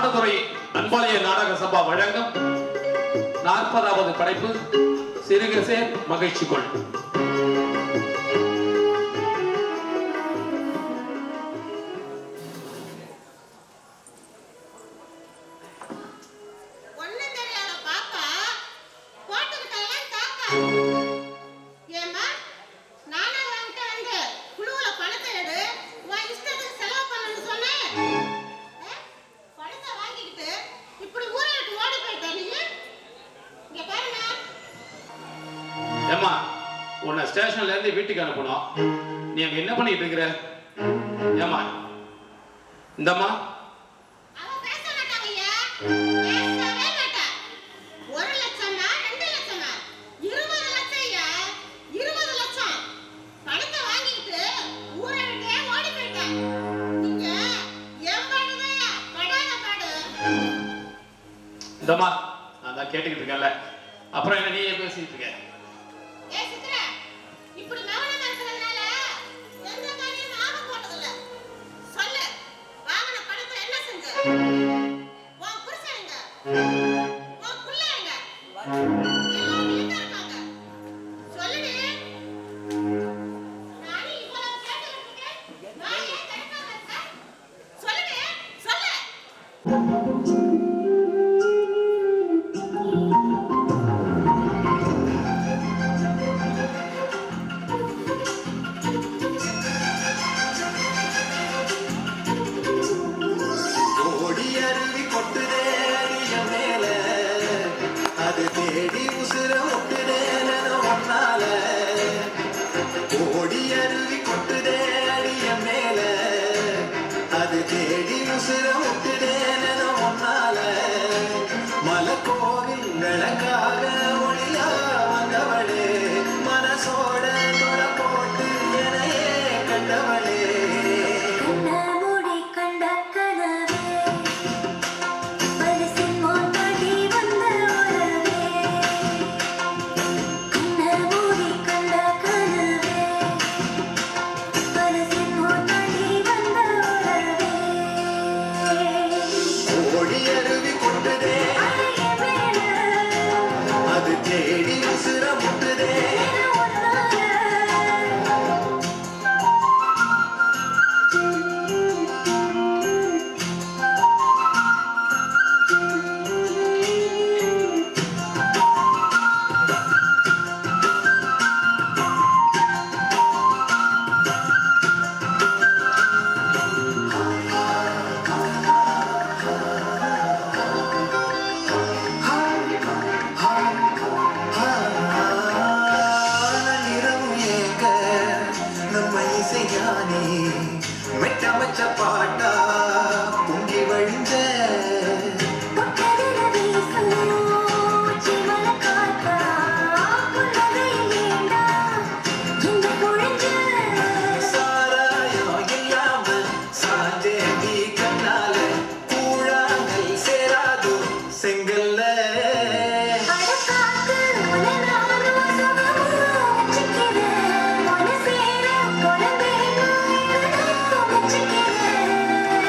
ஆடுதுறை அன்பாலய நாடக சபா வழங்கும் நாற்பதாவது படைப்பு சிறுகசே மகிழ்ச்சி கொள் ஒண்ணும் தெரியாத பாப்பா போட்டுக்கிட்டெல்லாம் தாத்தா ஏம்மா நானா வாங்கிட்டு வந்து குழுவுல பணத்தை எடு உன் இஷ்டத்துக்கு செலவு பண்ணணும்னு சொன்னேன் ஆ? பணத்தை வாங்கிக்கிட்டு இப்படி ஊரை விட்டு ஓடி போயிட்ட நீ இங்க பாருங்க ஏம்மா உன்னை ஸ்டேஷன்ல இருந்து வீட்டுக்கு அனுப்பணும் நீ அங்க என்ன பண்ணிட்டு இருக்கிற ஏம்மா இந்தம்மா அவ பேச மாட்டாங்கய்யா பேசவே மாட்டா ஒரு லட்சமா ரெண்டு லட்சமா இருபது லட்சம் ஐயா இருபது லட்சம் பணத்தை வாங்கிட்டு ஊரை விட்டே ஓடி போயிட்டேன் நீங்க என் பாடுதான் படாத பாடு இந்தம்மா நான் தான் கேட்டுக்கிட்டு இருக்கேன்ல அப்புறம் என்ன நீயே பேசிட்டு இருக்க ஏ சித்ரா இப்படி மௌனமா இருக்கிறதுனால எந்த காரியமும் ஆக போறதில்ல சொல்லு வாங்கின பணத்தை என்ன செஞ்ச உன் புருஷன் எங்க உன் புள்ள எங்க எல்லாம் வீட்ல இருக்காங்க சொல்லுடி நானே இவ்வளவு கேட்டுக்கிட்டு இருக்கேன் நான் ஏன் தடுக்காம இருக்கேன் சொல்லுடி சொல்லு ஓடி அருவி கொட்டுதே அடிய மேல அது தேடி உசுர ஒட்டுதே ஒன்னால ஓடி அருவி கொட்டுதே அடிய மேல அது தேடி உசுர ஒட்டுதே ஒன்னால மலக்கோவில்களுக்காக ஒளியா வந்தவளே மனசோட தொட போட்டு எனையே கண்டவளே கண்ணமூடி கண்ட கனவே பரிசின் மோட்டாடி வந்த உறவே கண்ணமூடி கண்ட கனவே பரிசின் மோட்டாடி வந்த உறவே ஓடி அருவி கொட்டுதே அழகிய மேல அது தேடி உசுர முட்டுதே என ஒன்னால இரவு ஏங்க நம்ம இசைஞானி மெட்டமச்ச பாட்டா பொங்கி வழிஞ்ச பொட்டரில வீசும் சிவல காத்தா புன்னகையில் ஏண்டா இந்த பொழிஞ்ச சாராயம் இல்லாம சாஞ்சேந்தி கண்ணால கூழாங்கல் சேராதோ செங்கல்ல அடக்காக்கு உலகான சுகமா வச்சுக்கிறேன் மனசேர குழந்தைன்னு வச்சுக்கிறேன்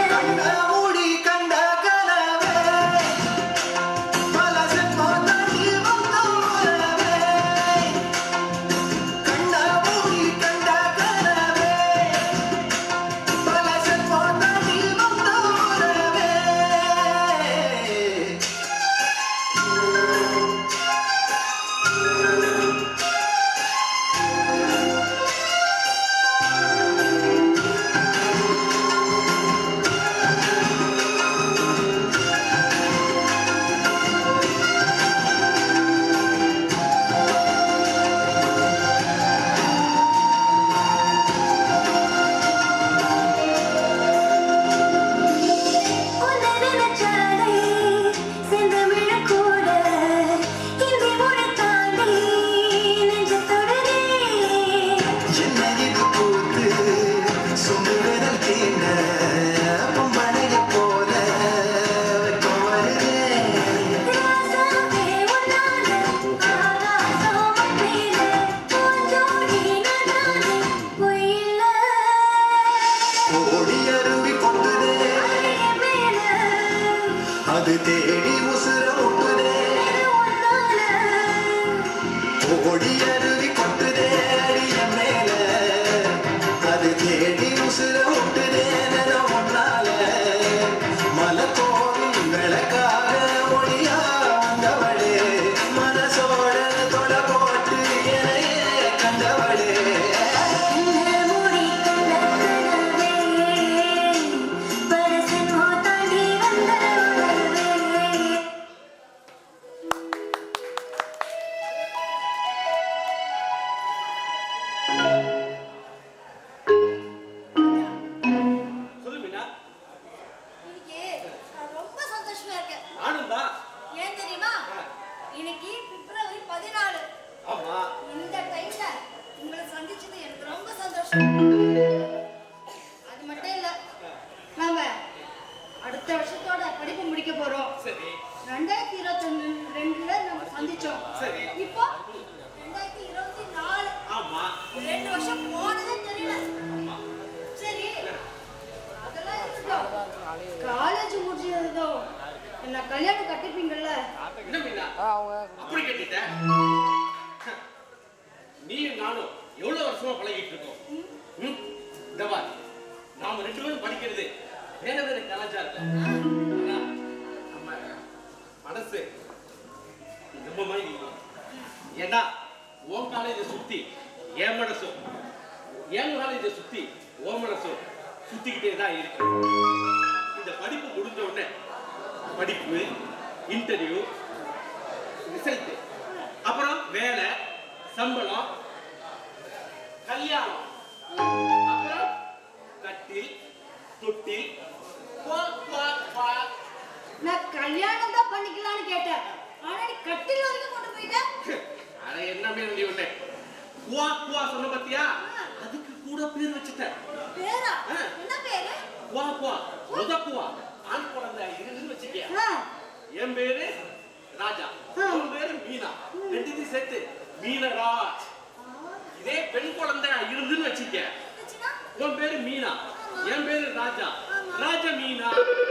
அது தேடி உசுர முட்டுதே ஓடி அருவி கொட்டுதே அடிய மேல அது தேடி உசுர முட்டுதே நிலம் ஒன்னால மலை கோவில் விளக்காக ஒளியா வந்தவளே மனசோட தொட போட்டு என்னையே கண்டவளே சொல்லு மீனா இன்னைக்கு நான் ரொம்ப சந்தோஷமா இருக்கேன் நானும் தான் ஏன் தெரியுமா இன்னைக்கு பிப்ரவரி பதினாலு ஆமா இந்த டைம்ல உங்களை சந்திச்சது எனக்கு ரொம்ப சந்தோஷம் அது மட்டும் இல்ல நாம அடுத்த வருஷத்தோட படிப்பு முடிக்க போறோம் சரி ரெண்டாயிரத்தி இருபத்தி ரெண்டுல நம்ம சந்திச்சோம் சரி. இப்போ ரெண்டாயிரத்தி இருபத்தி நாலு ஆமா ரெண்டு வருஷம் போனதே தெரியல சரி அதெல்லாம் இருக்கட்டும் காலேஜ் முடிச்சதும் என்ன கல்யாணம் கட்டிப்பீங்கல்ல என்ன மீனா அப்படி கேட்டுட்டேன் நீயும் நானும் எவ்வளவு வருஷமா பழகிட்டு இருக்கோம் ம்? இந்த பார் நாம ரெண்டு பேரும் படிக்கிறது வேற வேற கலாச்சாரம் ஆனா, நம்ம மனசு நம்ம மாதிரி இல்லை. ஏன்னா உன் காலேஜை சுத்தி என் மனசும் என் காலேஜை சுத்தி உன் மனசும் சுத்திக்கிட்டே தான் இருக்கு இந்த படிப்பு முடிஞ்ச உடனே படிப்பு இன்டர்வியூ ரிசல்ட் அப்புறம் வேலை சம்பளம் கல்யாணம் அப்புறம் கட்டில் தொட்டில் குவா, குவா, குவா. நான் கல்யாணம் தான் பண்ணிக்கலாம்னு கேட்டேன் ஆனா நீ கட்டில் வரைக்கும் கொண்டு போயிட்ட அட என்ன மேலி ஒண்ணு குவா குவா சொன்ன பாத்தியா அதுக்கு கூட பேர் வச்சுட்டேன் பேரா ஆ. என்ன பேரு குவா குவா முத குவா ஆண் குழந்தை இருக்குன்னு வச்சுக்க ஆ, என் பேரு ராஜா ஆ. உன் பேரு மீனா ரெண்டுத்தையும் சேர்த்து மீனராஜ் இதே பெண் குழந்தை இருந்துன்னு வச்சுக்க இருந்துச்சுன்னா? உன் பேரு மீனா என் பேரு ராஜா ராஜ மீனா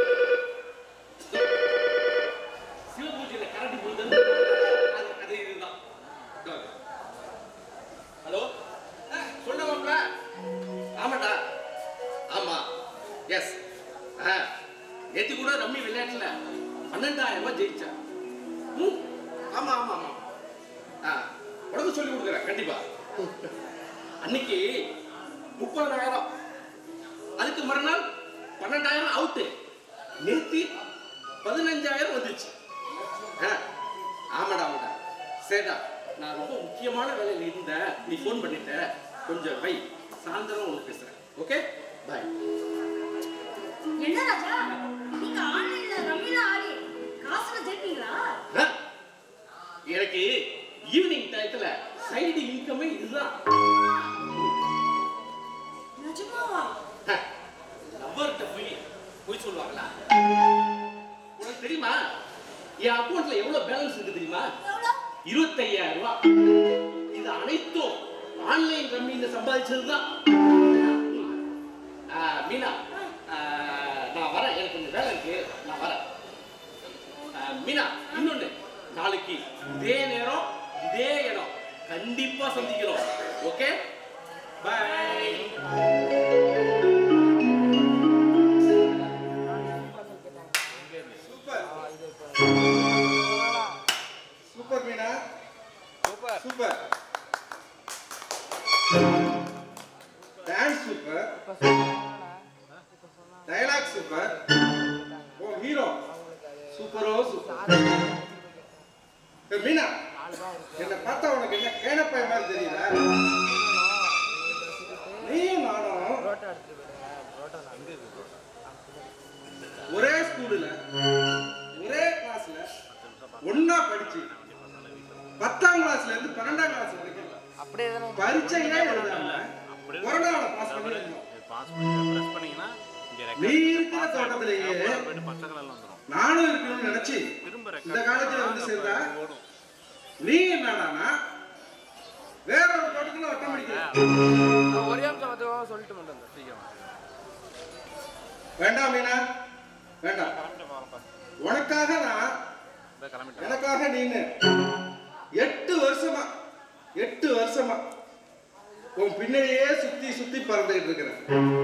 சிவபூஜையில கரடி போகுது அது அது இதுதான் ஹலோ சொல்ல மாப்ள ஆமாடா ஆமா எஸ் நேற்று கூட ரம்மி விளையாட்டுல பன்னெண்டாயிரம் ரூபாய் ஜெயிச்சேன் ம் ஆமா ஆமா ஆமா ஆ உனக்கு சொல்லி கொடுக்குறேன் கண்டிப்பா அன்னைக்கு முப்பதாயிரம் அதுக்கு மறுநாள் பன்னெண்டாயிரம் அவுட்டு நேத்தி பதினஞ்சாயிரம் வந்துச்சு ஆ, ஆமாடா ஆமாடா சரிடா நான் ரொம்ப முக்கியமான வேலையில் இருந்தேன் நீ ஃபோன் பண்ணிட்ட கொஞ்சம் வை சாயந்தரம் உனக்கு பேசுறேன் ஓகே பாய் என்ன ராஜா நீங்க ஆன்லைன்ல ரம்மில ஆடி காசுல ஜெயிப்பீங்களா எனக்கு ஈவினிங் டயத்துல சைடு இன்கமே இதுதான் நிஜமாவா லவ்வர்கிட்ட போய் போய் சொல்லுவாங்களா உனக்கு தெரியுமா என் அக்கௌண்ட்ல எவ்வளவு பேலன்ஸ் இருக்கு தெரியுமா எவ்வளோ இருபத்தையாயிரம் ரூபாய் இது அனைத்தும் ஆன்லைன் ரம்மியில சம்பாதிச்சதுதான் ஆ, மீனா ஆ, நான் வரேன் எனக்கு கொஞ்சம் வேலை இருக்கு நான் வரேன் ஆ, மீனா இன்னொன்னு நாளைக்கு இதே நேரம் இதே இடம் கண்டிப்பா சந்திக்கிறோம் okay bye super Meena super super dance super dialogue super oh hero சூப்பரோ சூப்பர் ஏய், மீனா என்னை பார்த்தா உனக்கு என்ன கேனப்பைய மாதிரி தெரியல நீயும் நானும் ஒரே ஸ்கூல்ல ஒரே கிளாஸ்ல ஒண்ணா படிச்சு பத்தாம் கிளாஸ்ல இருந்து பன்னெண்டாம் கிளாஸ் வரைக்கும் பரீட்சையே எழுதாம கொரோனாவில பாஸ் பண்ணிருந்தோம் பாஸ் பண்ணி ப்ரெஸ் பண்ணீங்கன்னா இங்க நீ ரெக்கார்ட் இருக்கிற தோட்டத்திலேயே போயிட்டு பச்சை கலர்ல வந்துரும் நானும் இருக்கணும்னு நினைச்சு திரும்ப இந்த காலேஜ்ல வந்து சேர்ந்தா ரெக்கார்ட் ஓடும் நீ என்னடானா வேற ஒரு தோட்டத்துல வட்டம் பிடிக்கிற ஒரே நிமிஷம் வந்து சொல்லிட்டு மட்டும் சீக்கிரம் வேண்டாம் மீனா வேண்டாம் கரெக்டாக பாருப்பா உனக்காக நான் இந்த கிளம்பிட்டேன் எனக்காக நீனு எட்டு வருஷமா எட்டு வருஷமா உன் பின்னாடியே சுத்தி சுத்தி பறந்துகிட்டு இருக்கிறேன்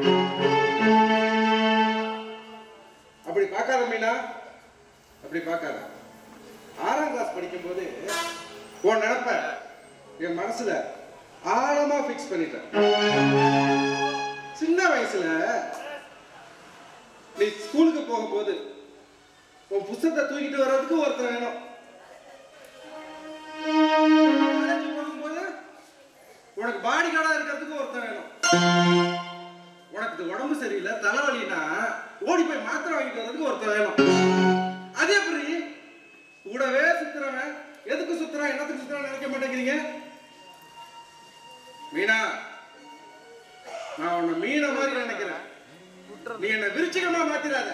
அப்படி பார்க்காத மீனா அப்படி பார்க்காத ஆறாம் கிளாஸ் படிக்கும்போது உன் நினைப்ப என் மனசுல ஆழமா ஃபிக்ஸ் பண்ணிட்டேன் சின்ன வயசுல நீ ஸ்கூலுக்கு போகும்போது உன் புத்தகத்தை தூக்கிட்டு வர்றதுக்கு ஒருத்தர் வேணும் காலேஜ் போகும்போது உனக்கு பாடி கார்டா இருக்கிறதுக்கு ஒருத்தன் வேணும் உனக்கு இது உடம்பு சரியில்லை தலைவலினா ஓடி போய் மாத்திரை வாங்கிட்டு வர்றதுக்கு ஒருத்தன் வேணும் அதே எப்படி கூடவே சுத்துறவன் எதுக்கு சுத்துறான் என்னத்துக்கு சுத்துறான் நினைக்க மாட்டேங்கிறீங்க மீனா நான் உன்னை மீன மாதிரி நினைக்கிறேன் நீ என்ன விருச்சிகமா மாத்திராத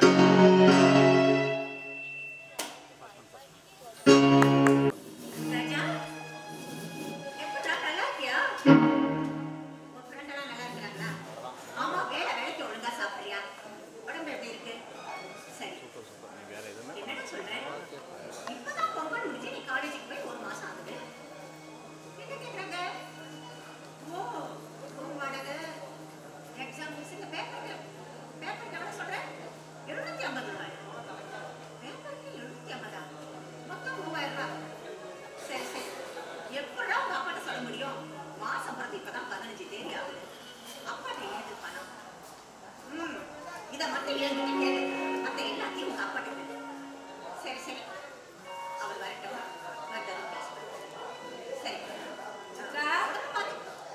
ராஜா எப்படா நல்லா இருக்கியா உன் ஃப்ரெண்ட் எல்லாம் நல்லா இருக்கிறாங்களா ஆமா வேலை வேலைக்கு ஒழுங்கா சாப்பிடுறியா உடம்பு எப்படி இருக்கு சரி என்னடா சொல்றேன் இப்பதான் பொங்கல் முடிஞ்சு நீ காலேஜுக்கு போய் ஒரு மாசம் ஆகுது என்ன கேக்குறாங்க ஓ ரூம் வாடகை எக்ஸாம் ஃபீஸ் இந்த பேப்பர் பேப்பர் எவ்வளவு சொல்றேன் எழுநூத்தி ஐம்பது ரூபாய் பேப்பருக்கு எழுநூத்தி ஐம்பதா மொத்தம் மூவாயிரம் ரூபாய் சரி சரி எப்படா உங்க அப்பாட்ட சொல்ல முடியும் மாசம் பிறகு இப்பதான் பதினஞ்சு தேதி ஆகுது அப்பாட்ட ஏது பணம் ம் இத மட்டும் என்கிட்ட கேளு மத்த எல்லாத்தையும் உங்க அப்பாட்ட கேளு சரி சரி அவர் வரட்டும் வந்ததும் பேசுறேன் சரி அக்கா, பாரு.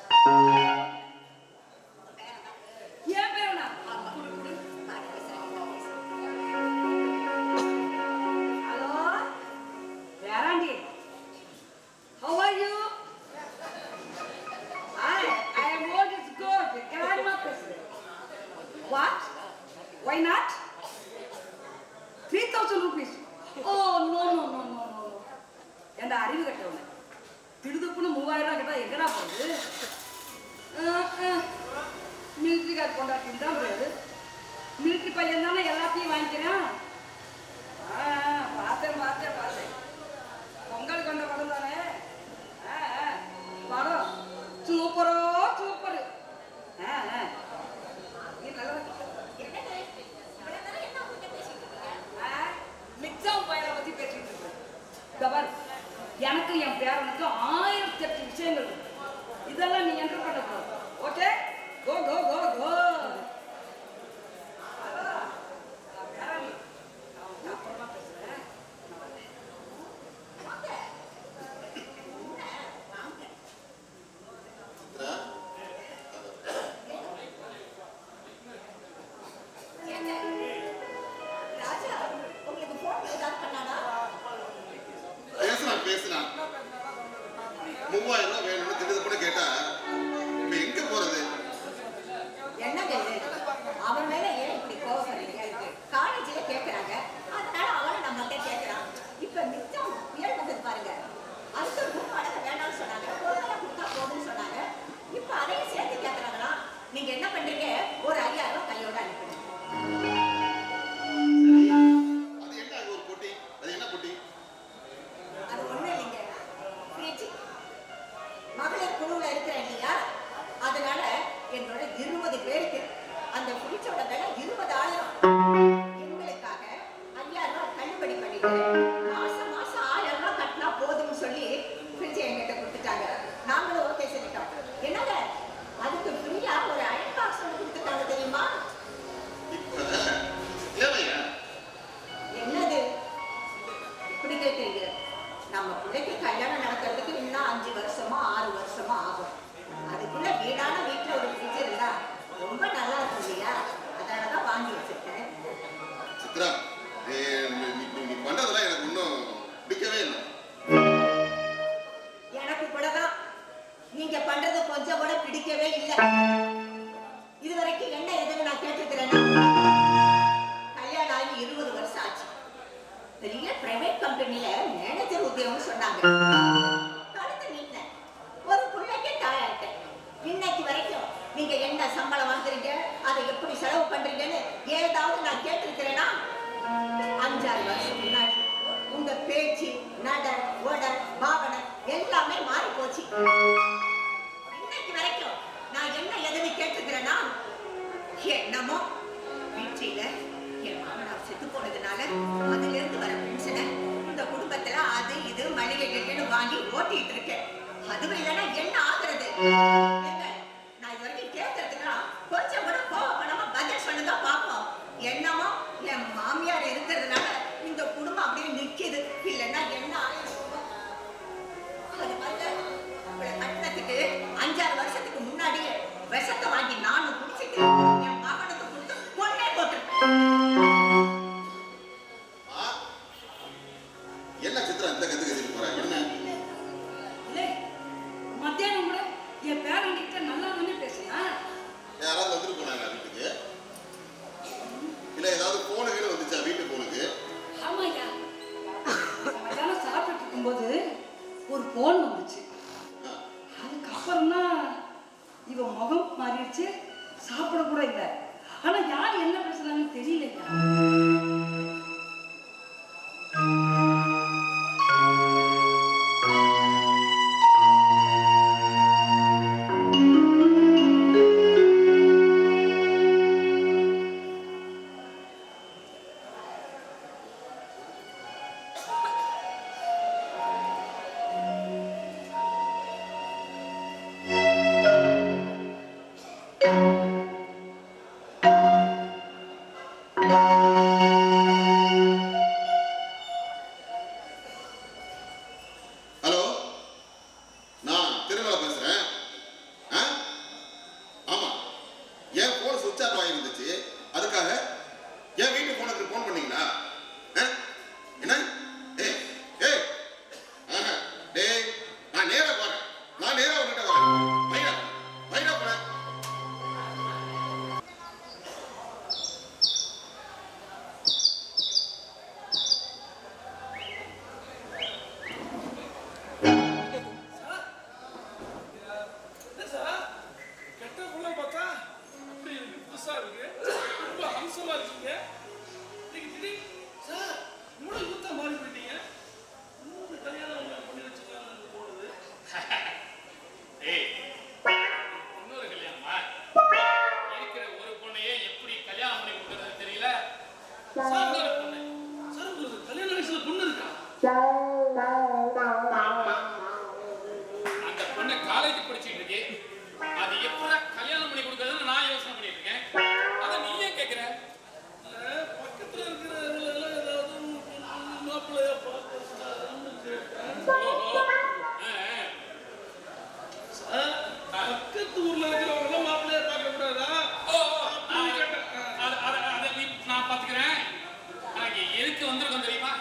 உங்க பேரன் ஏன் பேரனா ஆமா குடு குடு பாரு பேசுறேன் பேசுறேன் ஹலோ வேறாண்டி How are you? I, I am what is good. கிராம பேசுறேன். What? Why not? 3000 rupees. Oh, no, no, no, no, no, no. ஏன்டா அறிவு கட்டவன திடுதுப்புன்னு மூவாயிரம் ரூபாய் கேட்டா எங்கடா போகுது மிலிட்ரி கார்டு கொண்டாட்டின்னு தான் போகுது மிலிட்ரி பையன் தானே எல்லாத்தையும் வாங்கிக்கிறான் ஆ, ஆ, பார்த்தேன் பார்த்தேன் பார்த்தேன் பொங்கல் கொண்ட படம் தானே ஆ, ஆ, படம் சூப்பரோ சூப்பரு ஆ, ஆ. நீ நல்லா என்னது இவ்வளவு நேரம் என்ன உங்ககிட்ட பேசிட்டு இருக்கீங்க ஆ, மிக்ஸாம் பையனை பத்தி பேசிட்டு இருக்கேன் இதோ பாரு, எனக்கு என் பேரனுக்கும் ஆயிரத்தி எட்டு விஷயங்கள் இருக்கு இதெல்லாம் நீ என்டர் பண்ணக்கூடாது ஓகே கோ கோ கோ கோ அப்புறமா பேசுறேன் வாங்க என்ன வாங்க ஏங்க ராஜா உங்களுக்கு போன் ஏதாவது பண்ணானா பேசுறான் பேசுறான் மூவாயிரம் ரூபாய் வேணும்னு திட்டத்தை கூட கேட்டா இப்ப எங்க போறது என்னங்க இது அவன் மேல ஏன் இப்படி கோவப்படுறீங்க காலேஜ்ல கேக்குறாங்க அதனால அவன் நம்ம கிட்ட கேக்குறான் இப்ப மிச்சம் புயல் வந்தது பாருங்க அதுக்கு ரூம் வாடகை வேண்டாம்னு சொன்னாங்க பொருளை கொடுத்தா போதும்னு சொன்னாங்க இப்ப அதையும் சேர்த்து கேக்குறாங்களா நீங்க என்ன பண்றீங்க ஒரு ஐயாயிரம் ரூபாய் கையோட அனுப்புங்க அது என்ன அங்க ஒரு போட்டி அது என்ன போட்டி அது ஒண்ணும் இல்லைங்க ஃப்ரிட்ஜ் மகளிர் குழுவுல இருக்கிறேன் இல்லையா அதனால என்னோட இருபது பேருக்கு அந்த ஃப்ரிட்ஜோட விலை இருபதாயிரம் எங்களுக்காக ஐயாயிரம் ரூபாய் தள்ளுபடி பண்ணிட்டு மாசம் மாசம் ஆயிரம் ரூபாய் கட்டினா போதும்னு சொல்லி ஃப்ரிட்ஜ் எங்கிட்ட கொடுத்துட்டாங்க நாங்களும் ஓகே சொல்லிட்டோம் என்னங்க அதுக்கு ஃப்ரீயா ஒரு அயன் பாக்ஸ் ஒன்று கொடுத்துட்டாங்க தெரியுமா இப்ப தேவையா என்னது இப்படி கேட்குறீங்க நம்ம பிள்ளைக்கு கல்யாணம் நடக்கிறதுக்கு இன்னும் அஞ்சு வருஷமா ஆறு வருஷமா ஆகும் அதுக்குள்ள வீடான வீட்டுல ஒரு ஃப்ரிட்ஜ் இருந்தா ரொம்ப நல்லா இருக்கும் இல்லையா அதனால தான் வாங்கி வச்சிருக்கேன் சித்ரா நீ நீ- நீ- நீ பண்றதெல்லாம் எனக்கு இன்னும் பிடிக்கவே இல்லை எனக்கு கூட தான் நீங்க பண்றது கொஞ்சம் கூட பிடிக்கவே இல்லை இது வரைக்கும் என்ன எதுன்னு நான் கேட்டிருக்கிறேன்னா கல்யாணம் ஆகி இருபது வருஷம் ஆச்சு பெரிய பிரைவேட் கம்பெனில மேனேஜர் உத்தியோகம் சொன்னாங்க கழுத்து நின்னேன் ஒரு பிள்ளைக்கு தாயாட்டேன் இன்னைக்கு வரைக்கும் நீங்க என்ன சம்பளம் வாங்குறீங்க அதை எப்படி செலவு பண்றீங்கன்னு ஏதாவது நான் கேட்டிருக்கிறேன்னா அஞ்சாறு வருஷம் முன்னாடி உங்க பேச்சு நட உட பாவனை எல்லாமே மாறி போச்சு இன்னைக்கு வரைக்கும் நான் என்ன எதுன்னு கேட்டுக்கிறேன்னா என்னமோ வீட்ல என் மாமனார் செத்து போனதுனால அதுல இருந்து வர பென்ஷனை இந்த குடும்பத்துல அது இது மளிகை கிளிகைன்னு வாங்கி ஓட்டிட்டு இருக்கேன் அதுவும் இல்லைன்னா என்ன ஆகுறது ஏங்க, நான் இது வரைக்கும் கேட்கறதுக்குலாம் கொஞ்சம் கூட கோவப்படாம பதில் சொல்லுங்க பாப்போம் என்னமோ என் மாமியார் இருக்கிறதுனால இந்த குடும்பம் அப்படியே நிக்குது இல்லைன்னா என்ன ஆயிருக்கும் அது பாருங்க, இவளை கட்டினதுக்கு அஞ்சாறு வருஷத்துக்கு முன்னாடியே விஷத்தை வாங்கி நானும் குடிச்சிட்டு என் மகனுக்கு கொடுத்து கொண்டே போட்டிருக்கேன் ஆ? என்ன சித்ரா இந்த கத்து கத்திட்டு போற என்ன இல்லை மத்தியானம் கூட என் பேரண்டிக்கிட்ட நல்லா தானே பேசினா யாராவது வந்துட்டு போனாங்க வீட்டுக்கு இல்ல ஏதாவது போன கீழே வந்துச்சா வீட்டு போனுக்கு ஆமாய்யா மத்தியானம் சாப்பிட்டு இருக்கும்போது ஒரு ஃபோன் வந்துச்சு அதுக்கப்புறம் தான் இவன் முகம் மாறிடுச்சு சாப்பிட கூட இல்லை ஆனா யார் என்ன பேசுறாங்கன்னு தெரியலையா ஹலோ நான் திருமலை பேசுறேன் ஆ? ஆமா என் போன் சுவிட்ச் ஆஃப் ஆகிருந்துச்சு அதுக்காக என் வீட்டு போனுக்கு ஃபோன் பண்ணீங்களா ஆ? என்ன ஏய் ஏய் ஆஹா, டேய் நான் நேரா போறேன் நான் நேரா உங்ககிட்ட வரேன் வைடா வைடா போறேன் என்ன சார் கெட்ட புள்ள பார்த்தா அப்படி இருக்கு புதுசா இருக்கு ரொம்ப அம்சமா இருக்கீங்க இன்னைக்கு திடீர் சார் இவ்வளவு யூத்தா மாறி போயிட்டீங்க இன்னொரு கல்யாணம் உங்களுக்கு பண்ணி வச்சுக்கலாம்னு தோணுது ஏய், இன்னொரு கல்யாணமா? இருக்கிற ஒரு பொண்ணையே எப்படி கல்யாணம் பண்ணி கொடுக்கறது தெரியல சார் இன்னொரு பொண்ணு சார் உங்களுக்கு கல்யாண வயசுல பொண்ணு இருக்கா அந்த பொண்ணை காலேஜ் படிச்சிட்டு இருக்கே அது எப்படா கல்யாணம் பண்ணி கொடுக்கறதுன்னு நான் யோசனை பண்ணிட்டு இருக்கேன் அதை நீ ஏன் கேக்குற இல்ல, பக்கத்துல இருக்கிற இதுல எல்லாம் ஏதாவது ஒரு பொண்ணு மாப்பிள்ளையா பார்க்கறான்னு கேட்டேன் ஓஹோ ஆ, ஆ. சார் பக்கத்து ஊர்ல இருக்கிறவங்க எல்லாம் மாப்பிள்ளையா பார்க்க கூடாதா ஓ, ஓ, அப்படி ஆ, கேட்டேன். அது- அது- அதை நீ- நான் பாத்துக்கிறேன் எனக்கு எதுக்கு வந்திருக்கோம் தெரியுமா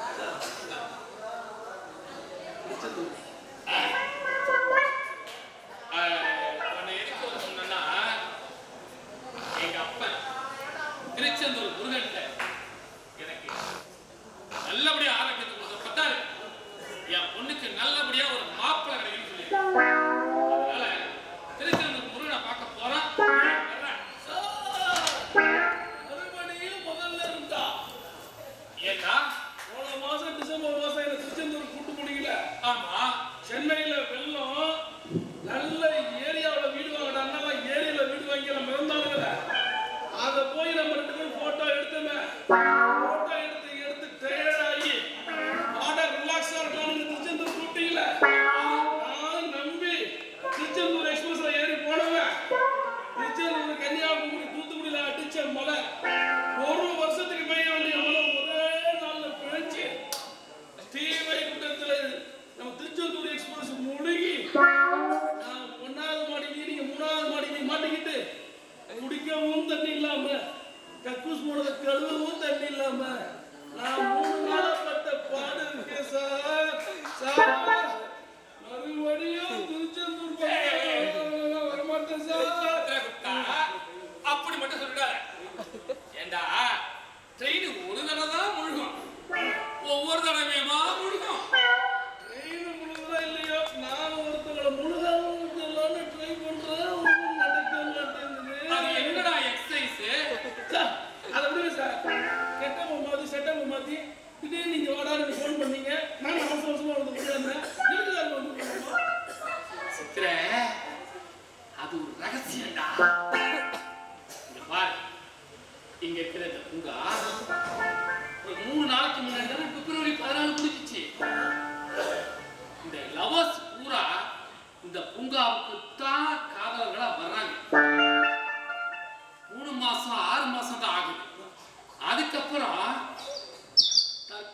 ஆ, உன்னை எதுக்கு வர சொன்னேன்னா, எங்க அப்பன் திருச்செந்தூர் முருகன்ட்ட எனக்கு நல்லபடியா ஆரோக்கியத்தை கொடுத்த பத்தாது என் பொண்ணுக்கு நல்லபடியா ஒரு மாப்பிள்ளை கிடைக்கும்னு சொல்லி அதனால திருச்செந்தூர் முருகனை பார்க்க போறோம் வர்றேன். மறுபடியும் முதல்ல இருந்தா ஏண்டா போன மாசம் டிசம்பர் மாசம் எனக்கு திருச்செந்தூர் கூட்டு முடியல ஆமா சென்னையில வெள்ளம் நல்ல ஏரியாவுல வீடு வாங்கினாங்க ஏரியால வீடு வாங்கி நம்ம இருந்தானுங்கள அத போய் நம்ம ரெண்டு பேரும் போட்டோ எடுத்தோமே போட்டோ எடுத்து எடுத்து டயர்ட் ஆகி ஆட ரிலாக்ஸா இருக்கலாம்னு திருச்செந்தூர் கூப்பிட்டீங்களே நான் நம்பி திருச்செந்தூர் எக்ஸ்பிரஸ்ல ஏறி போனவன் திருச்செந்தூர் கன்னியாகுமரி தூத்துக்குடியில அடிச்ச மலை ஒரு வருஷத்துக்கு பெய்ய வேண்டிய மலை ஒரே நாள்ல பிழைச்சு ஸ்ரீவைகுண்டத்துல நம்ம திருச்செந்தூர் எக்ஸ்பிரஸ்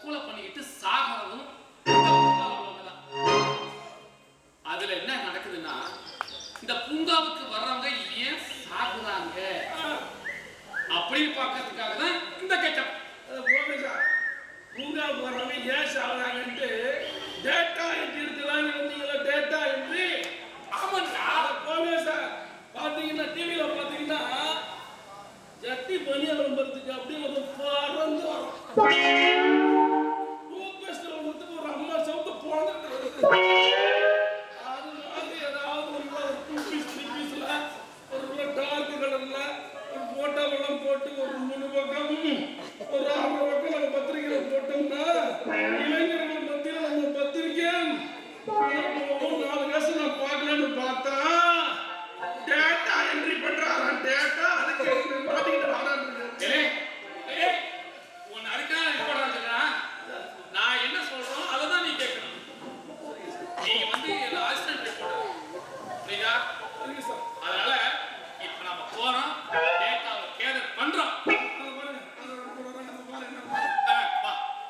தற்கொலை பண்ணிக்கிட்டு சாகிறதும் இந்த பூங்காவுலதான். அதுல என்ன நடக்குதுன்னா இந்த பூங்காவுக்கு வர்றவங்க ஏன் சாகுறாங்க அப்படின்னு பார்க்கறதுக்காக தான் இந்த கெட்டப் பூங்காவுக்கு வர்றவங்க ஏன் சாகுறாங்கன்ட்டு டேட்டா என்ட்ரி எடுக்கலாம்னு வந்தீங்களா டேட்டா என்ட்ரி ஆமாண்டா போங்க சார் பார்த்தீங்கன்னா டிவியில பார்த்தீங்கன்னா ஜட்டி பனியா விளம்பரத்துக்கு அப்படியே ஒரு பறந்து வரும் டூத் பேஸ்ட் விளம்பரத்துக்கு ஒரு அம்மா சவுத்து பிறந்துட்டு வருது அது மாதிரி ஏதாவது ஒரு டூ பீஸ் த்ரீ பீஸ்ல ஒரு டார்க் கலர்ல ஒரு போட்டோ எல்லாம் போட்டு ஒரு மூணு பக்கம் ஒரு ஆறு பக்கம் நம்ம பத்திரிகையில போட்டோம்னா இளைஞர்கள் மத்தியில் நம்ம பத்திரிக்கை ஒரு நாலு காசு நான் பார்க்கலான்னு பார்த்தா டேட்டா என்ட்ரி பண்றாரா டேட்டா அதுக்கு மாட்டிக்கிட்டு வாடான்னு ஏய், ஏய், உன்னை அதுக்காக இது பண்ணாதுடா. நான் என்ன சொல்றோம் அதை தான் நீ கேட்கணும் நீங்க வந்து இதுல assistant reporter. புரியுதா? அதனால இப்ப நாம போறோம் டேட்டாவை கேதர் பண்றோம் ஆ, வா.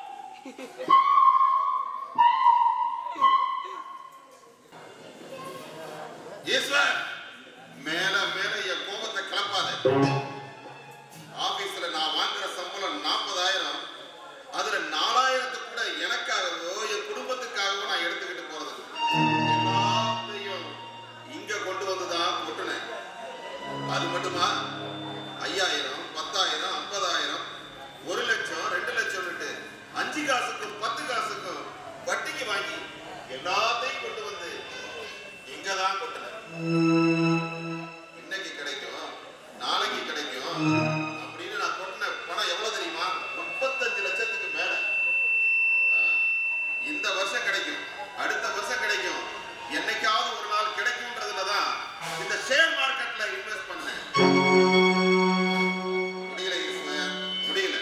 ஈஸ்வர் மேல மேல என் கோபத்தை கிளப்பாத ஆபீஸ்ல நான் வாங்குற சம்பளம் நாற்பதாயிரம் அதுல நாலாயிரத்து கூட எனக்காகவோ என் குடும்பத்துக்காகவோ நான் எடுத்துக்கிட்டு போறது எல்லாத்தையும் இங்க கொண்டு வந்து தான் கொட்டுனேன் அது மட்டுமா ஐயாயிரம் பத்தாயிரம் ஐம்பதாயிரம் ஒரு லட்சம் ரெண்டு லட்சம்னுட்டு அஞ்சு காசுக்கும் பத்து காசுக்கும் வட்டிக்கு வாங்கி எல்லாத்தையும் கொண்டு வந்து இங்க தான் கொட்டுனேன் இன்னைக்கு கிடைக்கும் நாளைக்கு கிடைக்கும் அப்படின்னு நான் கொட்டின பணம் எவ்வளவு தெரியுமா முப்பத்தஞ்சு லட்சத்துக்கு மேல ஆ, இந்த வருஷம் கிடைக்கும் அடுத்த வருஷம் கிடைக்கும் என்னைக்காவது ஒரு நாள் கிடைக்கும்ன்றதுல தான் இந்த ஷேர் மார்க்கெட்ல இன்வெஸ்ட் பண்ணேன் முடியல ஈஸ்வர் முடியல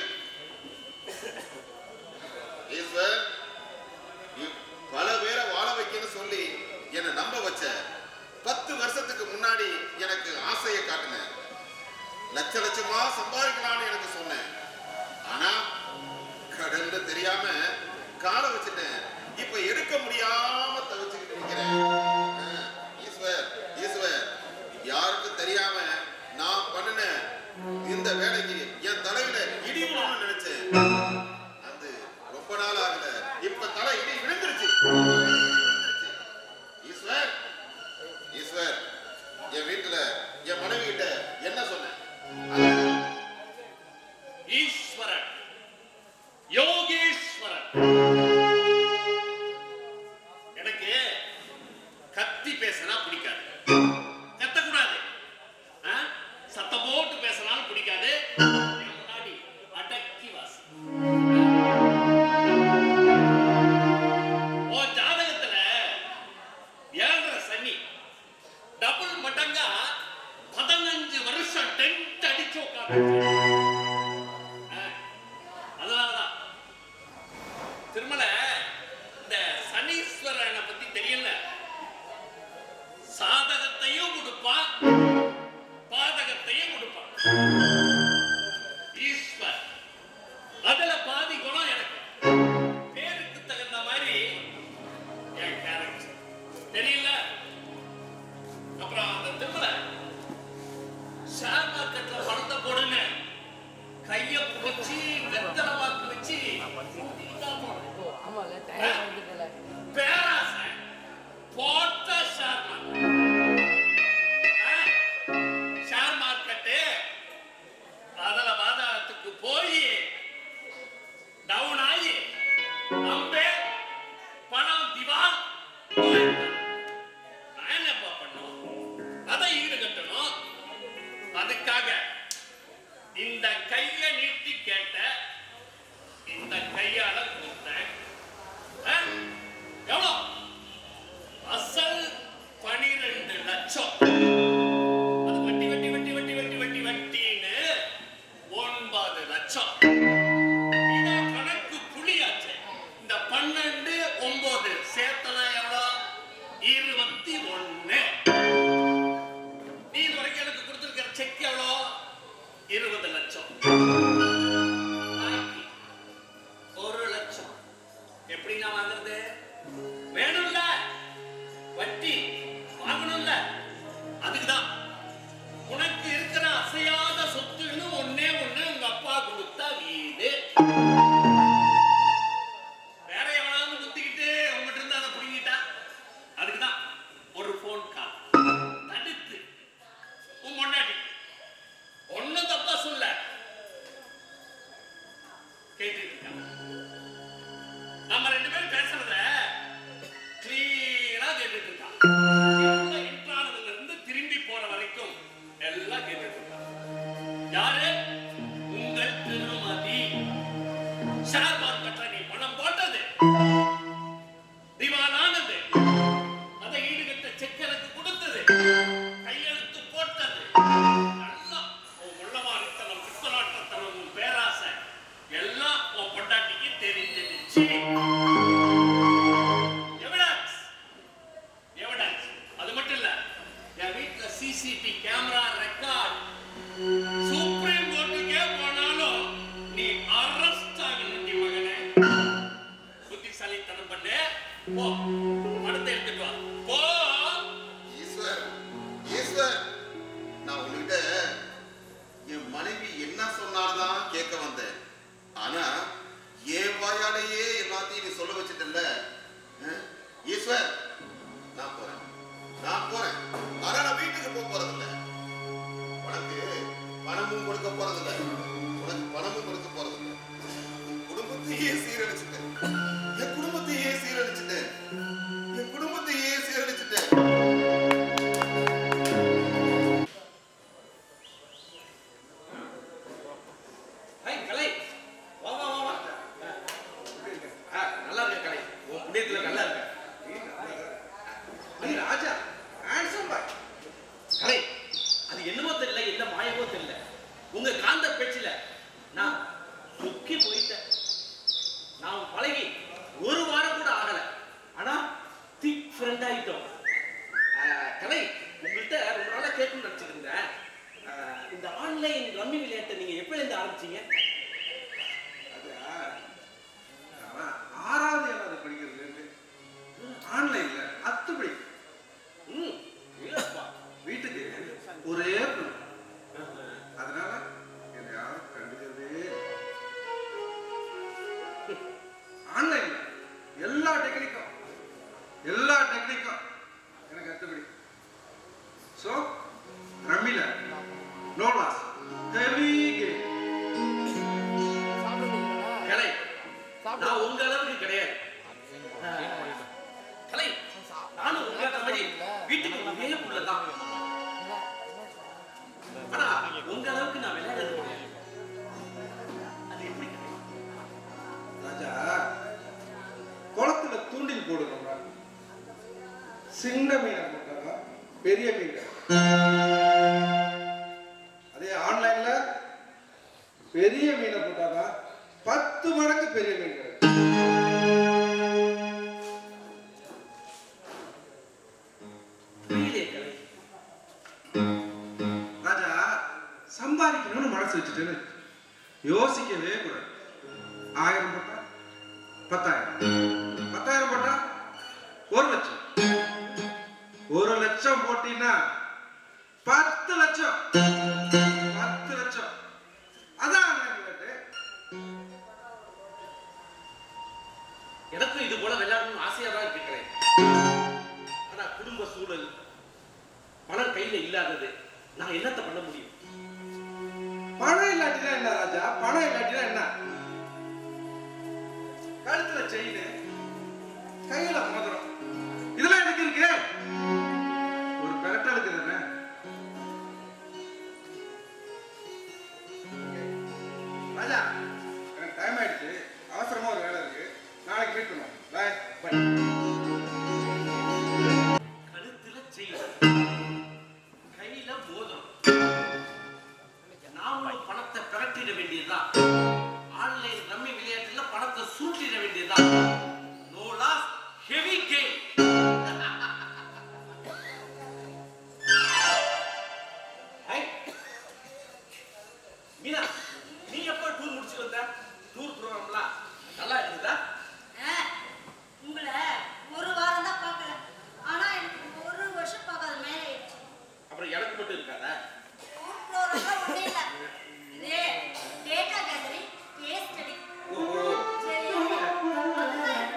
ஈஸ்வர் நீ பல பேரை வாழ வைக்கணும்னு சொல்லி என்னை நம்ப வச்ச பத்து வருஷத்துக்கு முன்னாடி எனக்கு ஆசையை காட்டின லட்ச லட்சமா சம்பாதிக்கலாம்னு எனக்கு சொன்னேன் ஆனா கடல்ல தெரியாம காலை வச்சுட்டேன் இப்ப எடுக்க முடியாம தவிச்சுக்கிட்டு நிக்கிறேன் ஆ, ஈஸ்வர் ஈஸ்வர் யாருக்கும் தெரியாம நான் பண்ணின இந்த வேலைக்கு என் தலையில இடி விழணும்னு நினைச்சேன் அது ரொம்ப நாள் ஆகல இப்ப தலை இடி விழுந்துருச்சு விழுந்துருச்சு. ஈஸ்வர் ஈஸ்வர் என் வீட்டுல என் மனைவி கிட்ட என்ன சொன்னேன் ஈஸ்வரன் யோகேஸ்வரன் எனக்கு கத்தி பேசினா பிடிக்காது கத்தக்கூடாது ஆ? சத்தம் போட்டு பேசினாலும் பிடிக்காது என் முன்னாடி அடக்கி வாசி உன் ஜாதகத்துல ஏழரை சனி டபுள் மடங்கா பதினஞ்சு வருஷம் டென்ட் அடிச்சு உட்கார்ந்து அதனாலதான் திருமலை இந்த சனீஸ்வரனை பத்தி தெரியல சாதகத்தையும் கொடுப்பான் பாதகத்தையும் கொடுப்பான் ஈஸ்வர் அதுல பாதி குணம் எனக்கு பேருக்கு தகுந்த மாதிரி என் கேரக்டர் தெரியல அப்புறம் அந்த திருமலை ஷேர் மார்க்கெட்ல பணத்தை போடுங்க கைய புடிச்சு வெத்தலை வாக்கு வச்சு ஊத்திக்கிட்டா போனேன். பேராசை போட்ட ஷேர் மார்க்கெட் ஆ? ஷேர் மார்க்கெட்டு அதல பாதாளத்துக்கு போய் டவுன் ஆகி அம்பே பணம் திவால் நான் என்னப்பா பண்ணும் அதை ஈடு கட்டணும் அதுக்காக இந்த கைய நீட்டி கேட்ட இந்த கையால கொடுத்தேன் ஆ? எவ்வளோ அசல் பனிரெண்டு லட்சம் அது வட்டி வட்டி வட்டி வட்டி வட்டி வட்டி வட்டின்னு ஒன்பது லட்சம் இதான் கணக்கு புளியாச்சு இந்த பன்னெண்டு ஒன்பது சேர்த்தனா எவ்வளோ போ பணத்தை எடுத்துட்டு வா போ ஈஸ்வர் ஈஸ்வர் நான் உங்ககிட்ட என் மனைவி என்ன சொன்னால்தான் கேட்க வந்தேன் ஆனா என் வாயாலேயே எல்லாத்தையும் நீ சொல்ல வச்சிட்டல ஈஸ்வர் நான் போறேன் நான் போறேன் ஆனா நான் வீட்டுக்கு போக போறதில்ல உனக்கு பணமும் கொடுக்க போறதில்ல உனக்கு பணமும் கொடுக்க போறதில்ல உன் குடும்பத்தையே சீரழிச்சிட்டேன் என் குடும்பத்தையே சீரழிச்சிட்டேன் என் குடும்பத்தையே சீரழிச்சிட்டேன் ஐய் கலை வா வா வா வா ஆ, நல்லா இருக்க கலை உன் புண்ணியத்துல நல்லா இருக்க நீ ராஜா ஹேண்ட்ஸம் பாய் கலை அது என்னமோ தெரியல என்ன மாயமோ தெரியல உங்க காந்த பேச்சுல நான் சொக்கி போயிட்டேன் நான் பழகி ஒரு வாரம் கூட ஆகல ஆனா திக் ஃப்ரெண்ட் ஆயிட்டோம் ஆ, கலை உங்கள்கிட்ட ரொம்ப நாளா கேட்கணும்னு நினைச்சிட்டு இருந்தேன் ஆ, இந்த ஆன்லைன் ரம்மி விளையாட்டை நீங்க எப்ப இருந்து ஆரம்பிச்சீங்க அவன் ஆறாவது ஏழாவது படிக்கிறது இருந்து ஆன்லைன்ல அத்துப்படி ம் இல்லப்பா வீட்டுக்கு ஒரே பொண்ணு அதனால என்னை யாரும் கண்டுக்கிறதே இல்லை. ஆன்லைன்ல எல்லா டெக்னிக்கும் எல்லா டெக்னிக்கும் எனக்கு அத்துப்படி ஸோ ரம்மில நோ லாஸ் ஹெவி கேம் கலை நான் உங்க அளவுக்கு கிடையாது கலை நானும் உங்க மாதிரி வீட்டுக்கு ஒரே புள்ளதான் ஆனா உங்க அளவுக்கு நான் விளையாடுறது கிடையாது அது எப்படி கலை? ராஜா குளத்துல தூண்டில் போடுறோம்னா சின்ன மீனை போட்டாதான் பெரிய மீன் கிடைக்கும். அதே ஆன்லைன்ல பெரிய மீனை போட்டாதான் பத்து மடங்கு பெரிய மீன் கிடைக்கும் புரியலையே கலை ராஜா சம்பாதிக்கணும்னு மனசு வச்சுட்டேன்னு யோசிக்கவே கூடாது ஆயிரம் போட்டா பத்தாயிரம் பத்தாயிரம் போட்டா ஒரு லட்சம் ஒரு லட்சம் போட்டீங்கன்னா பத்து லட்சம் பத்து லட்சம் அதான் online விளையாட்டு. எனக்கும் இது போல விளையாடணும்னு ஆசையா தான் இருக்கு கலை ஆனா குடும்ப சூழல் பணம் கையில இல்லாதது நான் என்னத்த பண்ண முடியும் பணம் இல்லாட்டினா என்ன ராஜா பணம் இல்லாட்டினா என்ன கழுத்துல செயின் கையில மோதிரம் இதெல்லாம் எனக்கு இருக்கு ஒரு பெரட்டலுக்கு தானே ராஜா எனக்கு டைம் ஆயிடுச்சு அவசரமா ஒரு வேலை இருக்கு நாளைக்கு மீட் பண்ணுவோம் பாய் பாய் கழுத்துல செயின் கையில மோதிரம் நாமளும் பணத்தை பிரட்டிட வேண்டியதுதான் ஆன்லைன் ரம்மி விளையாட்டுல பணத்தை சுருட்டிட வேண்டியதுதான் no loss heavy game Meena நீ எப்போ டூர் முடிச்சுட்டு வந்த டூர் ப்ரோக்ராம்லாம் நல்லா இருக்குதா ஆ, உங்களை ஒரு வாரம் தான் பார்க்கல ஆனா எனக்கு ஒரு வருஷம் பார்க்காத மேலே ஆயிடுச்சு அப்புறம் எனக்கு மட்டும் இருக்காதா ஊர் ப்ரோக்ராம்லாம் ஒன்றும் இல்லை இதே data gathering case study oh சரி அதுதான்